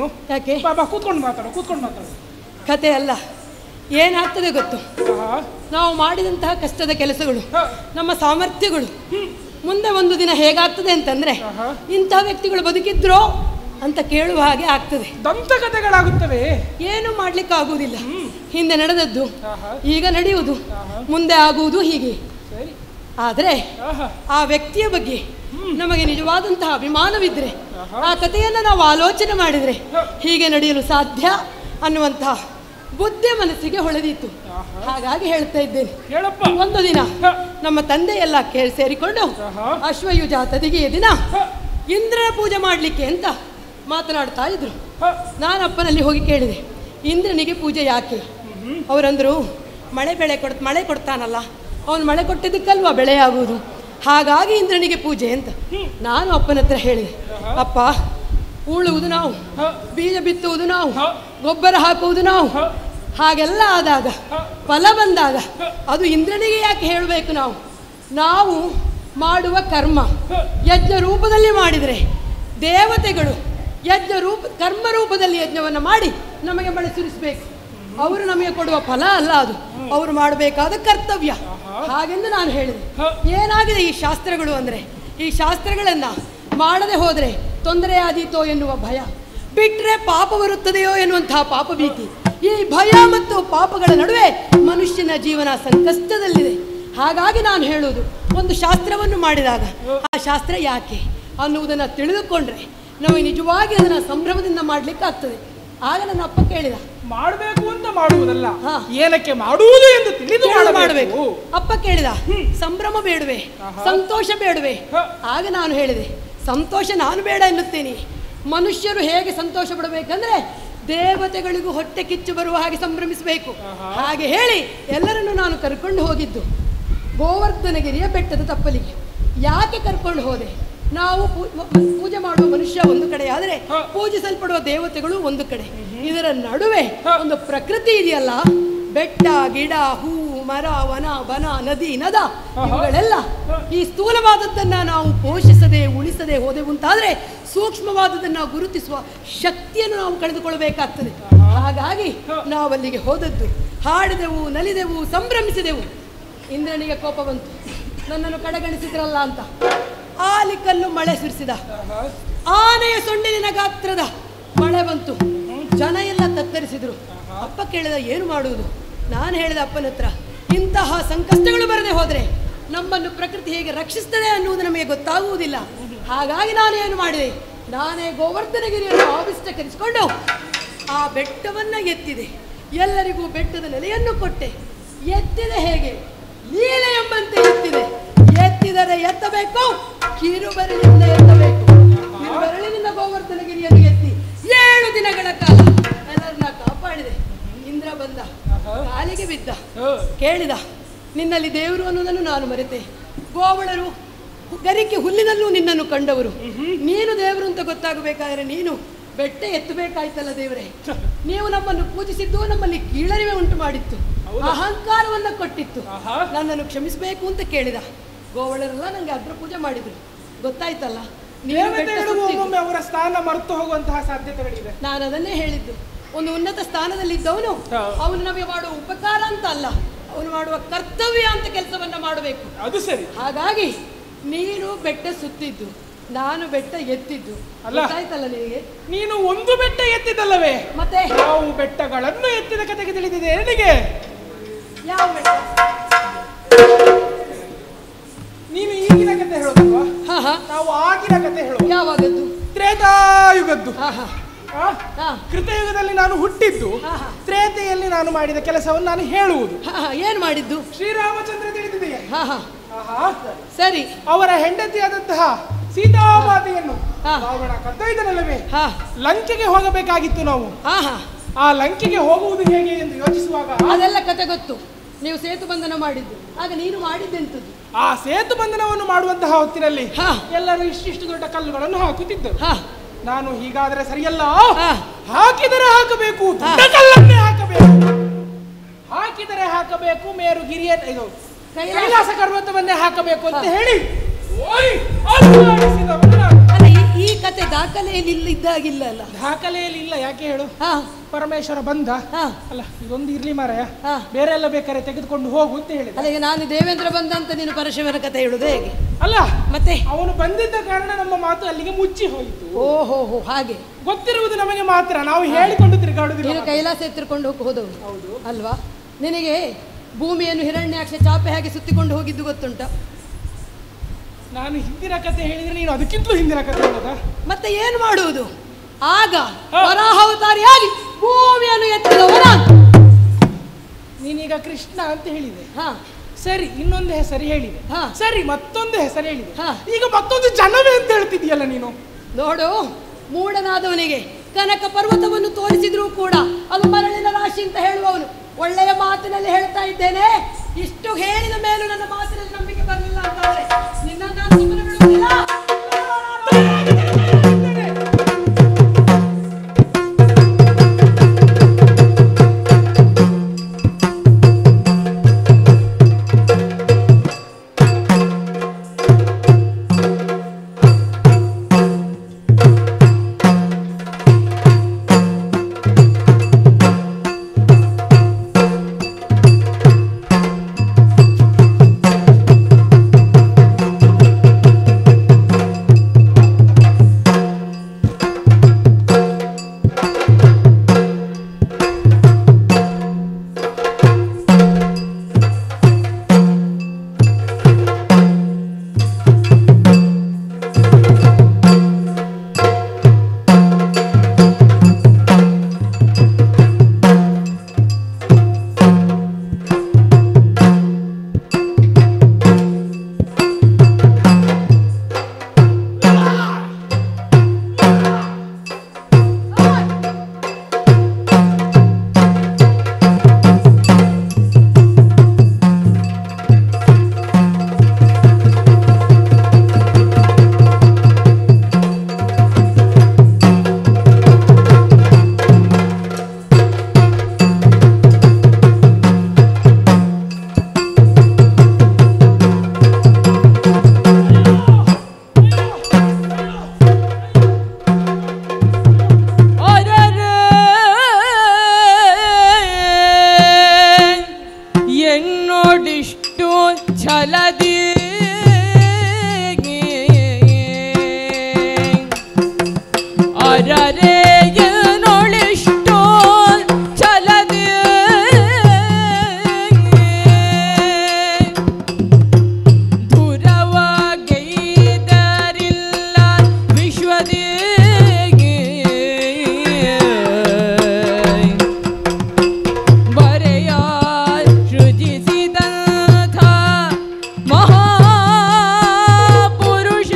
ಯಾಕೆ ಬಾ ಬಾ ಕೂತ್ಕೊಂಡು ಮಾತಾಡು ಕೂತ್ಕೊಂಡು ಮಾತಾಡು ಕತೆ ಅಲ್ಲ ಏನಾಗ್ತದೆ ಗೊತ್ತು ಆಹಾ. ನಾವು ಮಾಡಿದಂತಹ ಕಷ್ಟದ ಕೆಲಸಗಳು ಹ. ನಮ್ಮ ಸಾಮರ್ಥ್ಯಗಳು ಮುಂದೆ ಒಂದು ದಿನ ಹೇಗಾಗ್ತದೆ ಅಂತಂದ್ರೆ ಆಹಾ. ಇಂತಹ ವ್ಯಕ್ತಿಗಳು ಬದುಕಿದ್ರೋ ಅಂತ ಕೇಳುವ ಹಾಗೆ ಆಗ್ತದೆ ದಂತಕಥೆಗಳಾಗುತ್ತವೆ ಏನು ಮಾಡ್ಲಿಕ್ಕೆ ಆಗುವುದಿಲ್ಲ ಹಿಂದೆ ನಡೆದದ್ದು ಆಹಾ. ಈಗ ನಡೆಯುವುದು ಆಹಾ. ಮುಂದೆ ಆಗುವುದು ಹೀಗೆ ಸರಿ ಆದರೆ ಆಹಾ ಆ ವ್ಯಕ್ತಿಯ ಬಗ್ಗೆ ನಮಗೆ ನಿಜವಾದಂತಹ ಅಭಿಮಾನವಿದ್ರೆ ಆಹಾ. ಆ ಕಥೆಯನ್ನು ನಾವು ಆಲೋಚನೆ ಮಾಡಿದರೆ ಹ. ಹೀಗೆ ನಡೆಯಲು ಸಾಧ್ಯ ಅನ್ನುವಂತಹ ಬುದ್ಧಿ ಮನಸ್ಸಿಗೆ ಹೊಳೆದಿತ್ತು ಆಹಾ. ಹಾಗಾಗಿ ಹೇಳ್ತಾ ಇದ್ದೇನೆ ಹೇಳಪ್ಪ ಒಂದು ದಿನ ಹ. ನಮ್ಮ ತಂದೆ ಎಲ್ಲ ಕೇಳಿ ಸೇರಿಕೊಂಡು ಆಹಾ. ಅಶ್ವಯುಜ ತದಿಗೆಯ ದಿನ ಹ. ಇಂದ್ರನ ಪೂಜೆ ಮಾಡಲಿಕ್ಕೆ ಅಂತ ಮಾತನಾಡ್ತಾ ಇದ್ರು ಹ. ನಾನು ಅಪ್ಪನಲ್ಲಿ ಹೋಗಿ ಕೇಳಿದೆ ಇಂದ್ರನಿಗೆ ಪೂಜೆ ಯಾಕೆ ಅವರಂದ್ರು ಮಳೆ ಬೆಳೆ ಕೊಡ್ ಮಳೆ ಕೊಡ್ತಾನಲ್ಲ ಅವನು ಮಳೆ ಕೊಟ್ಟಿದ್ದಕ್ಕಲ್ವಾ ಬೆಳೆ ಆಗುವುದು ಹಾಗಾಗಿ ಇಂದ್ರನಿಗೆ ಪೂಜೆ ಅಂತ ನಾನು ಅಪ್ಪನ ಹತ್ರ ಹೇಳಿದೆ ಅಪ್ಪ ಉಳುವುದು ನಾವು ಹ. ಬೀಜ ಬಿತ್ತುವುದು ನಾವು ಹ. ಗೊಬ್ಬರ ಹಾಕುವುದು ನಾವು ಹ. ಹಾಗೆಲ್ಲ ಆದಾಗ ಹ. ಫಲ ಬಂದಾಗ ಅದು ಇಂದ್ರನಿಗೆ ಯಾಕೆ ಹೇಳಬೇಕು ನಾವು ನಾವು ಮಾಡುವ ಕರ್ಮ ಹ. ಯಜ್ಞ ರೂಪದಲ್ಲಿ ಮಾಡಿದರೆ ದೇವತೆಗಳು ಯಜ್ಞ ರೂಪ ಕರ್ಮ ರೂಪದಲ್ಲಿ ಯಜ್ಞವನ್ನು ಮಾಡಿ ನಮಗೆ ಮಳೆ ಸುರಿಸಬೇಕು ಅವರು ನಮಗೆ ಕೊಡುವ ಫಲ ಅಲ್ಲ ಅದು ಅವರು ಮಾಡಬೇಕಾದ ಕರ್ತವ್ಯ ಹಾಗೆಂದು ನಾನು ಹೇಳಿದೆ ಹ. ಏನಾಗಿದೆ ಈ ಶಾಸ್ತ್ರಗಳು ಅಂದರೆ ಈ ಶಾಸ್ತ್ರಗಳನ್ನು ಮಾಡದೆ ಹೋದರೆ ತೊಂದರೆ ಆದೀತೋ ಎನ್ನುವ ಭಯ ಬಿಟ್ಟರೆ ಪಾಪ ಬರುತ್ತದೆಯೋ ಎನ್ನುವಂತಹ ಪಾಪ ಭೀತಿ ಈ ಭಯ ಮತ್ತು ಪಾಪಗಳ ನಡುವೆ ಮನುಷ್ಯನ ಜೀವನ ಸಂಕಷ್ಟದಲ್ಲಿದೆ ಹಾಗಾಗಿ ನಾನು ಹೇಳುವುದು ಒಂದು ಶಾಸ್ತ್ರವನ್ನು ಮಾಡಿದಾಗ ಆ ಶಾಸ್ತ್ರ ಯಾಕೆ ಅನ್ನುವುದನ್ನು ತಿಳಿದುಕೊಂಡ್ರೆ ನಮಗೆ ನಿಜವಾಗಿ ಅದನ್ನು ಸಂಭ್ರಮದಿಂದ ಮಾಡಲಿಕ್ಕೆ ಆಗ್ತದೆ ಆಗ ನನ್ನ ಅಪ್ಪ ಕೇಳಿದ ಮಾಡಬೇಕು ಅಂತ ಮಾಡುವುದಲ್ಲ ಹಾ. ಏನಕ್ಕೆ ಮಾಡುವುದು ಎಂದು ತಿಳಿದು ತಿಳಿದು ಮಾಡಬೇಕು ಮಾಡಬೇಕು ಅಪ್ಪ ಕೇಳಿದ ಸಂಭ್ರಮ ಬೇಡವೆ ಆಹಾ. ಸಂತೋಷ ಬೇಡವೆ ಹ. ಆಗ ನಾನು ಹೇಳಿದೆ ಸಂತೋಷ ನಾನು ಬೇಡ ಎನ್ನುತ್ತೇನೆ ಮನುಷ್ಯರು ಹೇಗೆ ಸಂತೋಷ ಪಡಬೇಕಂದ್ರೆ ದೇವತೆಗಳಿಗೂ ಹೊಟ್ಟೆ ಕಿಚ್ಚು ಬರುವ ಹಾಗೆ ಸಂಭ್ರಮಿಸಬೇಕು ಆಹಾ. ಹಾಗೆ ಹೇಳಿ ಎಲ್ಲರನ್ನು ನಾನು ಕರ್ಕೊಂಡು ಹೋಗಿದ್ದು ಗೋವರ್ಧನಗಿರಿಯ ಬೆಟ್ಟದ ತಪ್ಪಲಿಗೆ ಯಾಕೆ ಕರ್ಕೊಂಡು ಹೋದೆ ನಾವು ಪೂ- ಮ- ಪೂಜೆ ಮಾಡುವ ಮನುಷ್ಯ ಒಂದು ಕಡೆ ಆದರೆ ಹ. ಪೂಜಿಸಲ್ಪಡುವ ದೇವತೆಗಳು ಒಂದು ಕಡೆ ಇದರ ನಡುವೆ ಹ. ಒಂದು ಪ್ರಕೃತಿ ಇದೆಯಲ್ಲ ಬೆಟ್ಟ ಗಿಡ ಹೂ ಮರ ವನ ಬನ ನದಿ ನದ ಆಹಾ. ಇವುಗಳೆಲ್ಲ ಹ. ಈ ಸ್ಥೂಲವಾದದ್ದನ್ನ ನಾವು ಪೋಷಿಸದೆ ಉಳಿಸದೆ ಹೋದೆವು ಅಂತಾದ್ರೆ ಸೂಕ್ಷ್ಮವಾದದನ್ನ ಗುರುತಿಸುವ ಶಕ್ತಿಯನ್ನು ನಾವು ಕಳೆದುಕೊಳ್ಳಬೇಕಾಗ್ತದೆ ಹಾಗಾಗಿ ಹ. ನಾವು ಅಲ್ಲಿಗೆ ಹೋದದ್ದು ಹಾಡಿದೆವು ನಲಿದೆವು ಸಂಭ್ರಮಿಸಿದೆವು ಇಂದ್ರನಿಗೆ ಕೋಪ ಬಂತು ನನ್ನನ್ನು ಕಡೆಗಣಿಸಿದ್ರಲ್ಲ ಅಂತ ಆಲಿಕಲ್ಲು ಮಳೆ ಸುರಿಸಿದ ಆಹಾ. ಆನೆಯ ಸೊಂಡಿಲಿನ ಗಾತ್ರದ ಮಳೆ ಬಂತು ಜನ ಎಲ್ಲ ತತ್ತರಿಸಿದ್ರು ಅಪ್ಪ ಕೇಳಿದ ಏನು ಮಾಡುವುದು ನಾನು ಹೇಳಿದ ಅಪ್ಪನ ಹತ್ರ ಇಂತಹ ಸಂಕಷ್ಟಗಳು ಬರದೆ ಹೋದರೆ ನಮ್ಮನ್ನು ಪ್ರಕೃತಿ ಹೇಗೆ ರಕ್ಷಿಸ್ತದೆ ಅನ್ನುವುದು ನಮಗೆ ಗೊತ್ತಾಗುವುದಿಲ್ಲ ಹಾಗಾಗಿ ನಾನು ಏನು ಮಾಡಿದೆ ನಾನೇ ಗೋವರ್ಧನಗಿರಿಯನ್ನು ಆವಿಷ್ಟಕರಿಸಿಕೊಂಡು ಆ ಬೆಟ್ಟವನ್ನ ಎತ್ತಿದೆ ಎಲ್ಲರಿಗೂ ಬೆಟ್ಟದ ನೆಲೆಯನ್ನು ಕೊಟ್ಟೆ ಎತ್ತಿದೆ ಹೇಗೆ ಲೀಲೆ ಎಂಬಂತೆ ಎತ್ತಿದೆ ಎತ್ತಿದರೆ ಎತ್ತಬೇಕು ಕಿರುಬೆರಳಿನಿಂದ ಎತ್ತಬೇಕು ಕಿರುಬೆರಳಿನಿಂದ ಗೋವರ್ಧನಗಿರಿಯನ್ನು ಎತ್ತಿ ಏಳು ದಿನಗಳ ಕಾಲ ಎಲ್ಲರನ್ನ ಕಾಪಾಡಿದೆ ಇಂದ್ರ ಬಂದ ಕಾಲಿಗೆ ಬಿದ್ದ ಹ. ಕೇಳಿದ ನಿನ್ನಲ್ಲಿ ದೇವರು ಅನ್ನೋದನ್ನು ನಾನು ಮರೆತೆ ಗೋವಳರು ಗರಿಕೆ ಹುಲ್ಲಿನಲ್ಲೂ ನಿನ್ನನ್ನು ಕಂಡವರು ನೀನು ದೇವರು ಅಂತ ಗೊತ್ತಾಗಬೇಕಾದ್ರೆ ನೀನು ಬೆಟ್ಟ ಎತ್ತಬೇಕಾಯ್ತಲ್ಲ ದೇವರೇ ನೀವು ನಮ್ಮನ್ನು ಪೂಜಿಸಿದ್ದು ನಮ್ಮಲ್ಲಿ ಕೀಳರಿವೆ ಉಂಟು ಮಾಡಿತ್ತು ಅಹಂಕಾರವನ್ನ ಕೊಟ್ಟಿತ್ತು ಆಹಾ. ನನ್ನನ್ನು ಕ್ಷಮಿಸಬೇಕು ಅಂತ ಕೇಳಿದ ಗೋವಳರೆಲ್ಲ ನನಗೆ ಅಗ್ರ ಪೂಜೆ ಮಾಡಿದ್ರು ಗೊತ್ತಾಯ್ತಲ್ಲ ನೀನು ಬೆಟ್ಟ ದೇವತೆಗಳು ಸುತ್ತಿದ್ದು. ಒಮ್ಮೊಮ್ಮೆ ಅವರ ಸ್ಥಾನ ಮರೆತು ಹೋಗುವಂತಹ ಸಾಧ್ಯತೆಗಳಿದೆ ನಾನು ಅದನ್ನೇ ಹೇಳಿದ್ದು ಒಂದು ಉನ್ನತ ಸ್ಥಾನದಲ್ಲಿದ್ದವನು ಹಾ. ಅವನು ನಮಗೆ ಮಾಡುವ ಉಪಕಾರ ಅಂತ ಅಲ್ಲ ಅವನು ಮಾಡುವ ಕರ್ತವ್ಯ ಅಂತ ಕೆಲಸವನ್ನ ಮಾಡಬೇಕು ಅದು ಸರಿ ಹಾಗಾಗಿ ನೀನು ಬೆಟ್ಟ ಸುತ್ತಿದ್ದು ನಾನು ಬೆಟ್ಟ ಎತ್ತಿದ್ದು ಅಲ್ಲ. ಗೊತ್ತಾಯ್ತಲ್ಲ ನಿನಗೆ ನೀನು ಒಂದು ಬೆಟ್ಟ ಎತ್ತಿದ್ದಲ್ಲವೇ ಮತ್ತೆ ನಾವು ಬೆಟ್ಟಗಳನ್ನು ಎತ್ತಿದ ಕತೆಗೆ ತಿಳಿದಿದೆ ನನಗೆ ಯಾವ ಬೆಟ್ಟ ನೀನು ಈಗಿನ ಕತೆ ಹೇಳೋದಲ್ವಾ ಹಾ ಹಾ ನಾವು ಆಗಿನ ಕತೆ ಹೇಳುವ ಯಾವಾಗದ್ದು ತ್ರೇತಾಯುಗದ್ದು ಹಾ ಹಾ ಆ? ಹಾ ಕೃತಯುಗದಲ್ಲಿ ನಾನು ಹುಟ್ಟಿದ್ದು ಹಾ, ಹಾ. ತ್ರೇತೆಯಲ್ಲಿ ನಾನು ಮಾಡಿದ ಕೆಲಸವನ್ನು ನಾನು ಹೇಳುವುದು ಹಾ ಹಾ ಏನು ಮಾಡಿದ್ದು ಶ್ರೀರಾಮಚಂದ್ರ ತಿಳಿದಿದೆಯೇ ಹಾ ಹಾ ಆಹಾ ಸರಿ ಅವರ ಹೆಂಡತಿಯಾದಂತಹ ಸೀತಾಮಾತೆಯನ್ನು ಹಾ. ರಾವಣ ಕದ್ದೊಯ್ದನಲ್ಲವೇ ಹಾ ಲಂಕೆಗೆ ಹೋಗಬೇಕಾಗಿತ್ತು ನಾವು ಹಾ ಹಾ ಆ ಲಂಕೆಗೆ ಹೋಗುವುದು ಹೇಗೆ ಎಂದು ಯೋಚಿಸುವಾಗ ಅದೆಲ್ಲ ಕತೆ ಗೊತ್ತು ನೀವು ಸೇತು ಬಂಧನ ಮಾಡಿದ್ದು ಆಗ ನೀನು ಮಾಡಿದ್ದೆಂತದ್ದು ಆ ಸೇತು ಬಂಧನವನ್ನು ಮಾಡುವಂತಹ ಹೊತ್ತಿನಲ್ಲಿ ಹಾ. ಎಲ್ಲರೂ ಇಷ್ಟಿಷ್ಟು ದೊಡ್ಡ ಕಲ್ಲುಗಳನ್ನು ಹಾಕುತ್ತಿದ್ದರು ಹಾ ನಾನು ಹೀಗಾದರೆ ಸರಿಯಲ್ಲ ಹಾ. ಹಾಕಿದರೆ ಹಾಕಬೇಕು ಹಾ. ದೊಡ್ಡ ಕಲ್ಲನ್ನೇ ಹಾಕಬೇಕು ಹಾಕಿದರೆ ಹಾಕಬೇಕು ಮೇರು ಗಿರಿಯ ಇದು ಕೈಲಾಸ. ಕೈಲಾಸ ಪರ್ವತವನ್ನೇ ಹಾಕಬೇಕು ಅಂತ ಹೇಳಿ ಓಯ್ ಅಲ್ಲಾಡಿಸಿದವನು ನಾನು. ಅಲ್ಲ ಈ- ಈ ಈ ಕತೆ ದಾಖಲೆಯಲ್ಲಿ ಇಲ್ಲ ಇದ್ದಾಗಿಲ್ಲ ಅಲ್ಲ ದಾಖಲೆಯಲ್ಲಿ ಇಲ್ಲ ಯಾಕೆ ಹೇಳು ಹಾ ಪರಮೇಶ್ವರ ಬಂದ ಹಾ ಅಲ್ಲ ಇದೊಂದು ಇರ್ಲಿ ಮಾರಾಯ ಹಾ. ಬೇರೆ ಎಲ್ಲ ಬೇಕಾದ್ರೆ ತೆಗೆದುಕೊಂಡು ಹೋಗು ಅಂತ ಹೇಳಿದ ಅಲ್ಲ ಈಗ ನಾನು ದೇವೇಂದ್ರ ಬಂದ ಅಂತ ನೀನು ಪರಶಿವನ ಕತೆ ಹೇಳುದು ಹೇಗೆ ಅಲ್ಲ ಮತ್ತೆ ಅವನು ಬಂದಿದ್ದ ಕಾರಣ ನಮ್ಮ ಮಾತು ಅಲ್ಲಿಗೆ ಮುಚ್ಚಿ ಹೋಯಿತು ಓಹೋ ಹೋ ಹಾಗೆ ಗೊತ್ತಿರುವುದು ನಮಗೆ ಮಾತ್ರ ನಾವು ಹೇಳಿಕೊಂಡು ತಿರುಗಾಡುದಿಲ್ಲ ನೀನು ಕೈಲಾಸ ಎತ್ತಿರ್ಕೊಂಡು ಹೋಗಿ ಹೋದವನು ಅಲ್ವಾ ನಿನಗೆ ಭೂಮಿಯನ್ನು ಹಿರಣ್ಯಾಕ್ಷ ಚಾಪೆ ಹಾಗೆ ಸುತ್ತಿಕೊಂಡು ಹೋಗಿದ್ದು ಗೊತ್ತುಂಟ ನಾನು ಹಿಂದಿನ ಕತೆ ಹೇಳಿದ್ರೆ ನೀನು ಅದಕ್ಕಿಂತಲೂ ಹಿಂದಿನ ಕತೆ ಹೇಳೋದಾ ಮತ್ತೆ ಏನು ಮಾಡುವುದು ಆಗ ಹಾ. ವರಾಹಾವತಾರಿಯಾಗಿ ಭೂಮಿಯನ್ನು ಎತ್ತಿದವನ ನೀನೀಗ ಕೃಷ್ಣ ಅಂತ ಹೇಳಿದೆ ಹಾ ಸರಿ ಇನ್ನೊಂದು ಹೆಸರು ಹೇಳಿದೆ ಹಾ. ಸರಿ ಮತ್ತೊಂದು ಹೆಸರು ಹೇಳಿದೆ ಹಾ. ಈಗ ಮತ್ತೊಂದು ಜನವೇ ಅಂತ ಹೇಳ್ತಿದ್ಯಲ್ಲ ನೀನು ನೋಡು ಮೂಢನಾದವನಿಗೆ ಕನಕ ಪರ್ವತವನ್ನು ತೋರಿಸಿದ್ರೂ ಕೂಡ ಅದು ಮರಳಿನ ರಾಶಿ ಅಂತ ಹೇಳುವವನು ಒಳ್ಳೆಯ ಮಾತಿನಲ್ಲಿ ಹೇಳ್ತಾ ಇದ್ದೇನೆ ಇಷ್ಟು ಹೇಳಿದ ಮೇಲೂ ನನ್ನ ಮಾತಿನಲ್ಲಿ ನಂಬಿಕೆ ಬರಲಿಲ್ಲ ಅಂತಂದ್ರೆ ನಿನ್ನ ನಾನು ಸುಮ್ಮನೆ ಬಿಡುವುದಿಲ್ಲ ಅರರೆ ಎನ್ನೋಡಿಷ್ಟು ಛಲದಿ ಅರರೆ ಎನ್ನೋಳಿಷ್ಟು ಛಲದಿ ದುರವಾಗೈದರಿಲ್ಲ ವಿಶ್ವದೇ ಬರೆಯ ಸೃಜಿಸಿದಂಥ ಮಹಾಪುರುಷ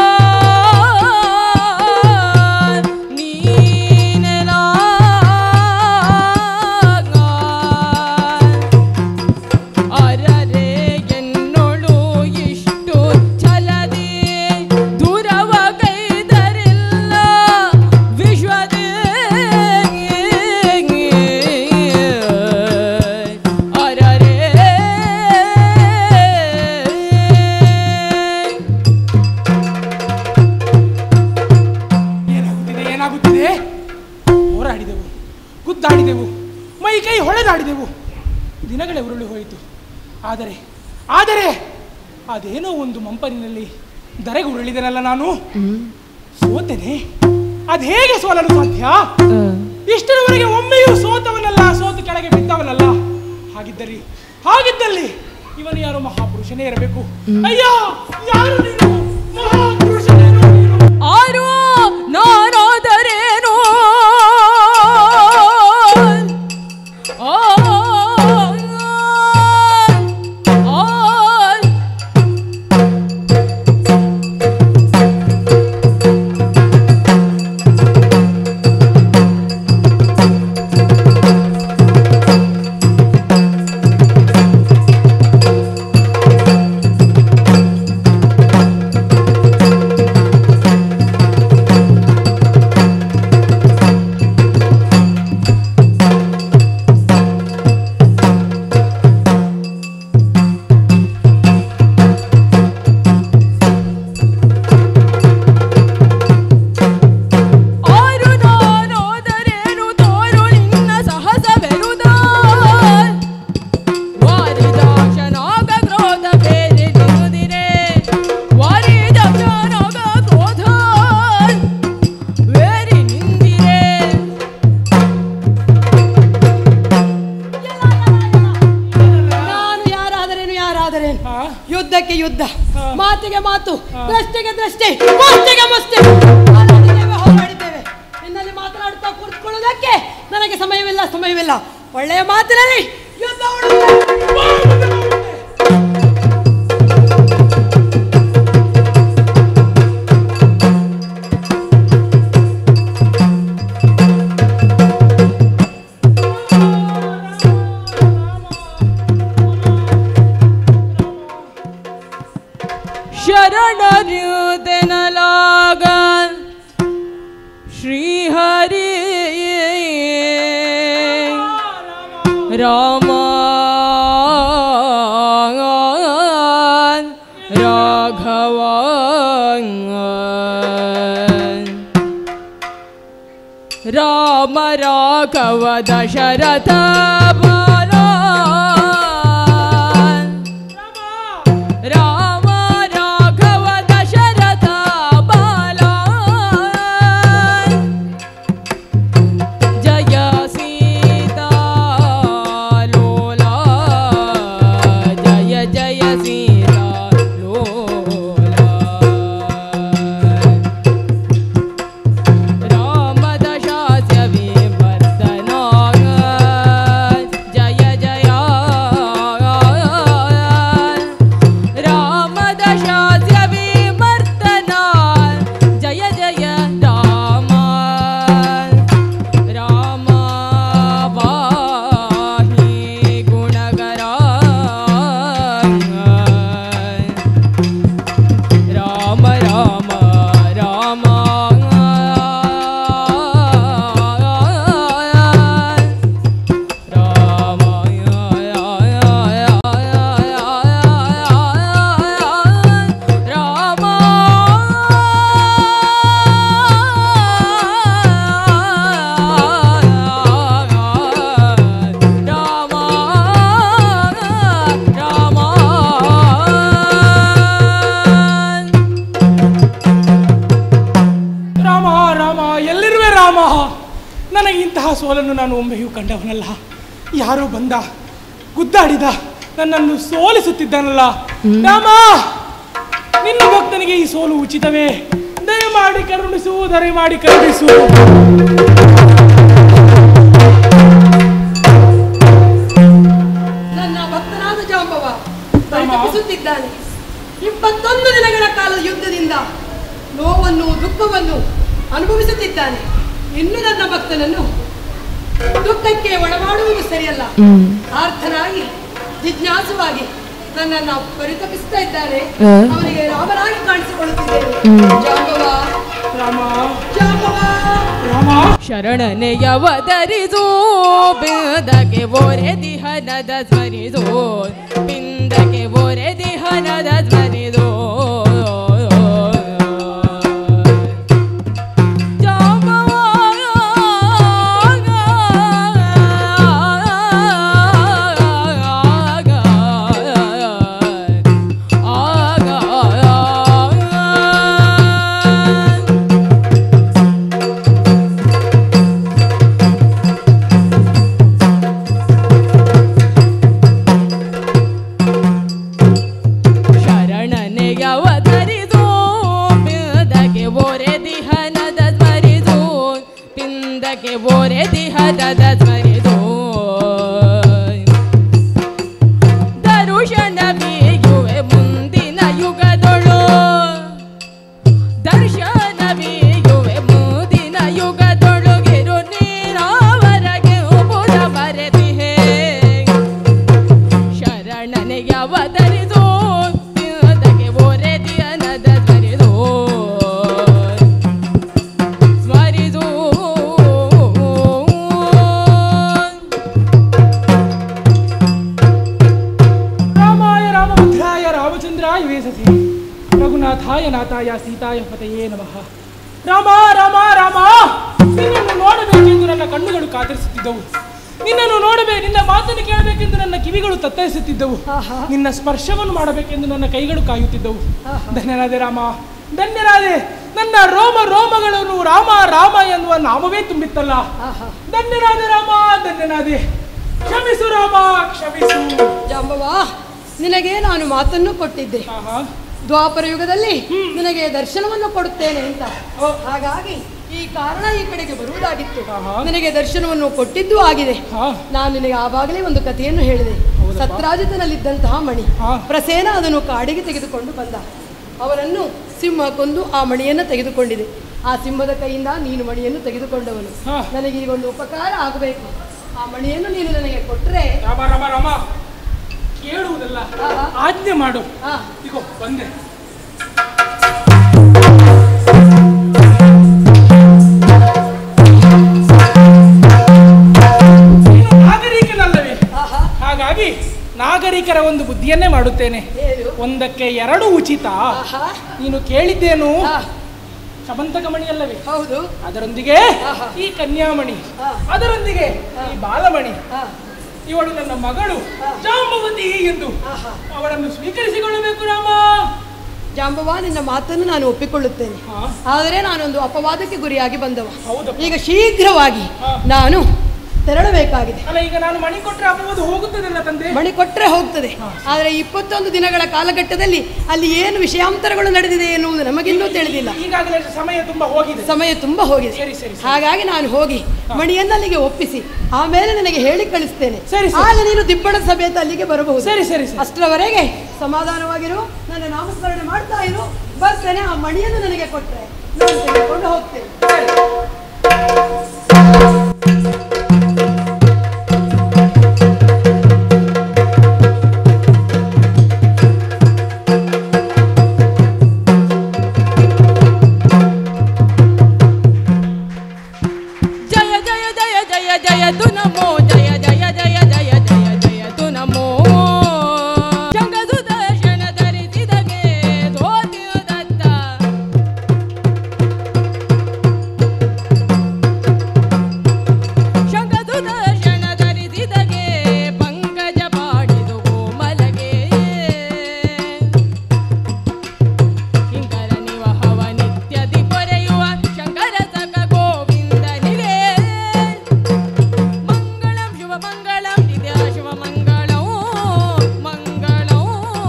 ನೀನೆಲ ಅರರೆ ಎನ್ನೊಳು ಇಷ್ಟು ಛಲದಿ ದೂರವ ಕೈದರಿಲ್ಲ ವಿಶ್ವದೇ ಅರರೆ ಏನಾಗುತ್ತಿದೆ ಏನಾಗುತ್ತಿದೆ ಹೋರಾಡಿದೆವು ಗುದ್ದಾಡಿದೆವು ಮೈ ಕೈ ಹೊಳೆದಾಡಿದೆವು ದಿನಗಳೇ ಉರುಳಿ ಹೋಯಿತು ಆದರೆ ಆದರೆ ಅದೇನೋ ಒಂದು ಮಂಪರಿನಲ್ಲಿ ದರೆಗೆ ಉರುಳಿದೆನಲ್ಲ ನಾನು ಸೋತೆನೆ ಅದು ಹೇಗೆ ಸೋಲಲು ಸಾಧ್ಯ ಇಷ್ಟರವರೆಗೆ ಒಮ್ಮೆಯೂ ಸೋತವನಲ್ಲ ಸೋತು ಕೆಳಗೆ ಬಿದ್ದವನಲ್ಲ ಹಾಗಿದ್ದಲ್ಲಿ ಹಾಗಿದ್ದಲ್ಲಿ ಇವನು ಯಾರು ಮಹಾಪುರುಷನೇ ಇರಬೇಕು ಅಯ್ಯೋ ಯಾರು ನೀನು ಮಹಾಪುರುಷನೇನು ನೀನು ಆರು ನಾನಾದರೇನು ಆ, ಆ, ಆ ಯುದ್ಧ ಹಾ. ಮಾತಿಗೆ ಮಾತು ಹಾ. ದೃಷ್ಟಿಗೆ ದೃಷ್ಟಿ ಮುಷ್ಟಿಗೆ ಮುಷ್ಟಿ ಆಡಿದ್ದೇವೆ, ಹೋರಾಡಿದ್ದೇವೆ ನಿನ್ನಲ್ಲಿ ಮಾತನಾಡುತ್ತಾ ಕೂತ್ಕೊಳ್ಳೋದಕ್ಕೆ ನನಗೆ ಸಮಯವಿಲ್ಲ ಸಮಯವಿಲ್ಲ ಒಳ್ಳೆಯ ಮಾತಿನಲ್ಲಿ ಯುದ್ಧ ಉಂಟು. ಶರಣರ್ಯುದೆನಲಾಗ ಶ್ರೀಹರಿ ರಾಮ ರಾಘವ ರಾಮ ರಾಘವ ದಶರಥ ಬಾಲ ರಾಮ ರಾಘವ ದಶರಥ ಬಾಲ ಜಯ ಸೀತಾ ಲೋಲ ಜಯ ಜಯ ಸೀತಾ ಲೋಲ ರಾಮದಶಾಸ್ಯ ವಿವರ್ಧನಾಗ ಜಯ ಜಯ ರಾಮದಶಾಸ್ಯ ವಿವರ್ಧನ ಜಯ ಜಯ ರಾಮ ರಾಮ ವಾಹಿ ಗುಣಗರ ರಾಮ ರಾಮ ರಾಮ ರಾಮ ರಾಮ ರಾಮ ರಾಮ ರಾಮ ರಾಮ ಎಲ್ಲಿರುವೆ ರಾಮ ನನಗೆ ಇಂತಹ ಸೋಲನ್ನು ನಾನು ಒಮ್ಮೆಯೂ ಕಂಡವನಲ್ಲ ಯಾರೋ ಬಂದ ಗುದ್ದಾಡಿದ ನನ್ನನ್ನು ಸೋಲಿಸುತ್ತಿದ್ದಾನಲ್ಲ ರಾಮ ನಿನ್ನ ಭಕ್ತನಿಗೆ ಈ ಸೋಲು ಉಚಿತವೇ ದಯಮಾಡಿ ಕರುಣಿಸು ದಯಮಾಡಿ ಕರುಣಿಸು ನನ್ನ ಭಕ್ತನಾದ ಜಾಂಬವ ಪರಿತಪಿಸುತ್ತಿದ್ದಾನೆ ಇಪ್ಪತ್ತೊಂದು ದಿನಗಳ ಕಾಲದ ಯುದ್ಧದಿಂದ ನೋವನ್ನು ದುಃಖವನ್ನು ಅನುಭವಿಸುತ್ತಿದ್ದಾನೆ ಇನ್ನು ನನ್ನ ಭಕ್ತನನ್ನು ದುಃಖಕ್ಕೆ ಒಳಮಾಡುವುದು ಸರಿಯಲ್ಲ ಆರ್ಥನಾಗಿ ಜಿಜ್ಞಾಸುವಾಗಿ ನನ್ನನ್ನು ಪರಿತಪಿಸ್ತಾ ಇದ್ದಾನೆ ಅವನಿಗೆ ರಾಮನಾಗಿ ಕಾಣಿಸಿಕೊಳ್ಳುತ್ತಿದ್ದೇನೆ ಜಾಂಬವ ರಾಮ ಜಾಂಬವ ರಾಮ ಶರಣನೆಯವದರಿಸೋ ಬಿಂದಕ್ಕೆ ಒರೆ ದಿಹನದ ಸ್ಮರಿಸೋ ಬಿಂದಕ್ಕೆ ಒರೆ ದಿಹನದ ಸ್ಮರಿಸೋ ಶರಣನೆಯವಧರಿಸೋ ಪಿಂದಕ್ಕೆ ಒರೆ ದಿಹನದ ಸ್ಮರಿಸೋ ಪಿಂದಕ್ಕೆ ಒರೆ ದಿಹನದ ಸ್ಮರಿಸೋ ದರುಶನ ಬೀಗುವೆ ಮುಂದಿನ ಯುಗದೊಳು ದರ್ಶನ ಬೀಗುವೆ ಮುಂದಿನ ಯುಗದೊಳಗಿರು ನೀರಾವರಗೆ ಪುರ ಬರೆದಿಹೇ ಶರಣನೆಗೆ ಅವತರಿಸೋ ತಿರುದಕ್ಕೆ ಓರೆ ದಿಯನದ ಸ್ಮರಿಸೋ ಸ್ಮರಿಸೋ ರಾಮಾಯ ರಾಮಭದ್ರಾಯ ರಾಮಚಂದ್ರಾಯ ವೇಸಸಿ ರಘುನಾಥಾಯ ನಾಥಾಯ ಸೀತಾಯ ಪತಯೇ ನಮಃ ರಾಮ ರಾಮ ರಾಮ ನಿನ್ನನ್ನು ನೋಡಬೇಕೆಂದು ನನ್ನ ಕಣ್ಣುಗಳು ಕಾತರಿಸುತ್ತಿದ್ದವು ನಿನ್ನನ್ನು ನೋಡಬೇಕು ನಿನ್ನ ಮಾತನ್ನು ಕೇಳಬೇಕೆಂದು ನನ್ನ ಕಿವಿಗಳು ತತ್ತರಿಸುತ್ತಿದ್ದವು ಆಹಾ. ನಿನ್ನ ಸ್ಪರ್ಶವನ್ನು ಮಾಡಬೇಕೆಂದು ನನ್ನ ಕೈಗಳು ಕಾಯುತ್ತಿದ್ದವು ಆಹಾ. ಧನ್ಯನಾದೆ ರಾಮ ಧನ್ಯನಾದೆ ನನ್ನ ರೋಮ ರೋಮಗಳನ್ನು ರಾಮ ರಾಮ ಎನ್ನುವ ನಾಮವೇ ತುಂಬಿತ್ತಲ್ಲ ಆಹಾ ಧನ್ಯನಾದೆ ರಾಮ ಧನ್ಯನಾದೆ ಕ್ಷಮಿಸು ರಾಮ ಕ್ಷಮಿಸು ಜಾಂಬವ ನಿನಗೆ ನಾನು ಮಾತನ್ನು ಕೊಟ್ಟಿದ್ದೆ ಆಹಾ ದ್ವಾಪರ ಯುಗದಲ್ಲಿ ನಿನಗೆ ದರ್ಶನವನ್ನು ಕೊಡುತ್ತೇನೆ ಅಂತ ಹಾಗಾಗಿ ಈ ಕಾರಣ ಈ ಕಡೆಗೆ ಬರುವುದಾಗಿತ್ತು ಆಹಾ. ನಿನಗೆ ದರ್ಶನವನ್ನು ಕೊಟ್ಟಿದ್ದೂ ಆಗಿದೆ ಹಾ ನಾನು ನಿನಗೆ ಆವಾಗಲೇ ಒಂದು ಕಥೆಯನ್ನು ಹೇಳಿದೆ ಹೌದಪ್ಪ. ಸತ್ರಾಜಿತನಲ್ಲಿದ್ದಂತಹ ಮಣಿ ಹಾ. ಪ್ರಸೇನ ಅದನ್ನು ಕಾಡಿಗೆ ತೆಗೆದುಕೊಂಡು ಬಂದ ಅವನನ್ನು ಸಿಂಹ ಕೊಂದು ಆ ಮಣಿಯನ್ನು ತೆಗೆದುಕೊಂಡಿದೆ ಆ ಸಿಂಹದ ಕೈಯಿಂದ ನೀನು ಮಣಿಯನ್ನು ತೆಗೆದುಕೊಂಡವನು ಹಾ. ನನಗೆ ಈಗ ಒಂದು ಉಪಕಾರ ಆಗಬೇಕು ಆ ಮಣಿಯನ್ನು ನೀನು ನನಗೆ ಕೊಟ್ಟರೆ ರಾಮ ರಾಮ ರಾಮ ಕೇಳುವುದಲ್ಲ ಆಹಾ. ಆಜ್ಞೆ ಮಾಡು ಆ, ಇಗೋ ಬಂದೆ ನೀನು ನಾಗರಿಕನಲ್ಲವೇ ಆಹಾ, ಹಾಗಾಗಿ ನಾಗರಿಕರ ಒಂದು ಬುದ್ಧಿಯನ್ನೇ ಮಾಡುತ್ತೇನೆ ಏನು ಒಂದಕ್ಕೆ ಎರಡು ಉಚಿತ ಆಹಾ, ನೀನು ಕೇಳಿದ್ದೇನು ಆ, ಶಮಂತಕ ಮಣಿಯಲ್ಲವೇ ಹೌದು ಅದರೊಂದಿಗೆ ಆಹಾ. ಈ ಕನ್ಯಾಮಣಿ ಆ. ಅದರೊಂದಿಗೆ ಈ ಬಾಲಮಣಿ ಆ, ಇವಳು ನನ್ನ ಮಗಳು ಆ. ಜಾಂಬವತಿ ಎಂದು ಆಹಾ. ಅವಳನ್ನು ಸ್ವೀಕರಿಸಿಕೊಳ್ಳಬೇಕು ರಾಮ ಜಾಂಬವ ನಿನ್ನ ಮಾತನ್ನು ನಾನು ಒಪ್ಪಿಕೊಳ್ಳುತ್ತೇನೆ ಹಾ. ಆದರೆ ನಾನೊಂದು ಅಪವಾದಕ್ಕೆ ಗುರಿಯಾಗಿ ಬಂದವ ಹೌದಪ್ಪ. ಈಗ ಶೀಘ್ರವಾಗಿ ಹಾ. ನಾನು ತೆರಳಬೇಕಾಗಿದೆ ಅಲ್ಲ ಈಗ ನಾನು ಮಣಿ ಕೊಟ್ಟರೆ ಅಪವಾದ ಹೋಗುತ್ತದಲ್ಲ ತಂದೆ ಮಣಿ ಕೊಟ್ಟರೆ ಹೋಗ್ತದೆ ಆದರೆ ಇಪ್ಪತ್ತೊಂದು ದಿನಗಳ ಕಾಲಘಟ್ಟದಲ್ಲಿ ಅಲ್ಲಿ ಏನು ವಿಷಯಾಂತರಗಳು ನಡೆದಿದೆ ಎನ್ನುವುದು ನಮಗಿನ್ನೂ ತಿಳಿದಿಲ್ಲ ಈಗಾಗಲೇ ಸಮಯ ತುಂಬಾ ಹೋಗಿದೆ ಸಮಯ ತುಂಬ ಹೋಗಿದೆ ಸರಿ, ಸರಿ, ಸರಿ. ಹಾಗಾಗಿ ನಾನು ಹೋಗಿ ಮಣಿಯನ್ನು ಅಲ್ಲಿಗೆ ಒಪ್ಪಿಸಿ ಆಮೇಲೆ ನನಗೆ ಹೇಳಿ ಕಳಿಸ್ತೇನೆ ಸರಿ, ಸರಿ. ಆಗ ನೀನು ದಿಬ್ಬಣ ಸಮೇತ ಅಲ್ಲಿಗೆ ಬರಬಹುದು ಸರಿ ಸರಿ ಸರಿ ಅಷ್ಟರವರೆಗೆ ಸಮಾಧಾನವಾಗಿರು ನನ್ನ ನಾಮಸ್ಮರಣೆ ಮಾಡ್ತಾ ಇರು ಬರ್ತೇನೆ ಆ ಮಣಿಯನ್ನು ನನಗೆ ಕೊಟ್ಟರೆ ನಾನು ತೆಗೆದುಕೊಂಡು ಹೋಗ್ತೇನೆ ಜಯ ಜಯ ಜಯ ಜಯ ಜಯ ತು ನಮೋ ಜಯ ಜಯ ಜಯ ಜಯ ಜಯ ಜಯ ತು ನಮೋ ಶಂಖಸುದರ್ಶನ ಧರಿಸಿದಗೆ ಧೋತಿಯು ದತ್ತ ಶಂಖಸುದರ್ಶನ ಧರಿಸಿದಗೆ ಪಂಕಜ ಪಾಡಿದು ಕೋಮಲಗೆ ಶಂಕರ ನಿವಹವ ನಿತ್ಯದಿ ಪೊರೆಯುವ ಶಂಕರ ಸಕ ಗೋವಿಂದನಿಗೆ ಮಂಗಳಂ ಶುಭ ಮಂಗಳಂ ನಿತ್ಯ ಶುಭ ಮಂಗಳಂ ಮಂಗಳಂ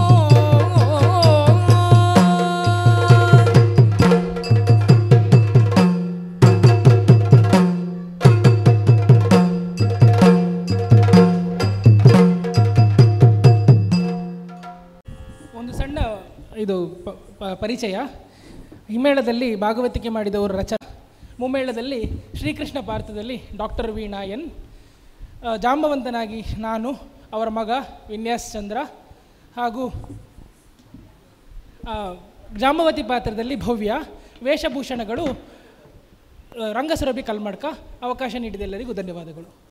ಒಂದು ಸಣ್ಣ ಇದು ಪ- ಪ- ಪರಿಚಯ ಹಿಮ್ಮೇಳದಲ್ಲಿ ಭಾಗವತಿಕೆ ಮಾಡಿದವರು ರಚ ಮುಮ್ಮೇಳದಲ್ಲಿ ಶ್ರೀಕೃಷ್ಣ ಭಾರತದಲ್ಲಿ ಡಾಕ್ಟರ್ ವೀಣಾ ಎನ್ ಆ, ಜಾಂಬವಂತನಾಗಿ ನಾನು ಅವರ ಮಗ ವಿನ್ಯಾಸ್ ಚಂದ್ರ ಹಾಗೂ ಆ, ಜಾಂಬವತಿ ಪಾತ್ರದಲ್ಲಿ ಭವ್ಯ ವೇಷಭೂಷಣಗಳು ಆ, ರಂಗಸುರಭಿ ಕಲ್ಮಡ್ಕ ಅವಕಾಶ ನೀಡಿದ ಎಲ್ಲರಿಗೂ ಧನ್ಯವಾದಗಳು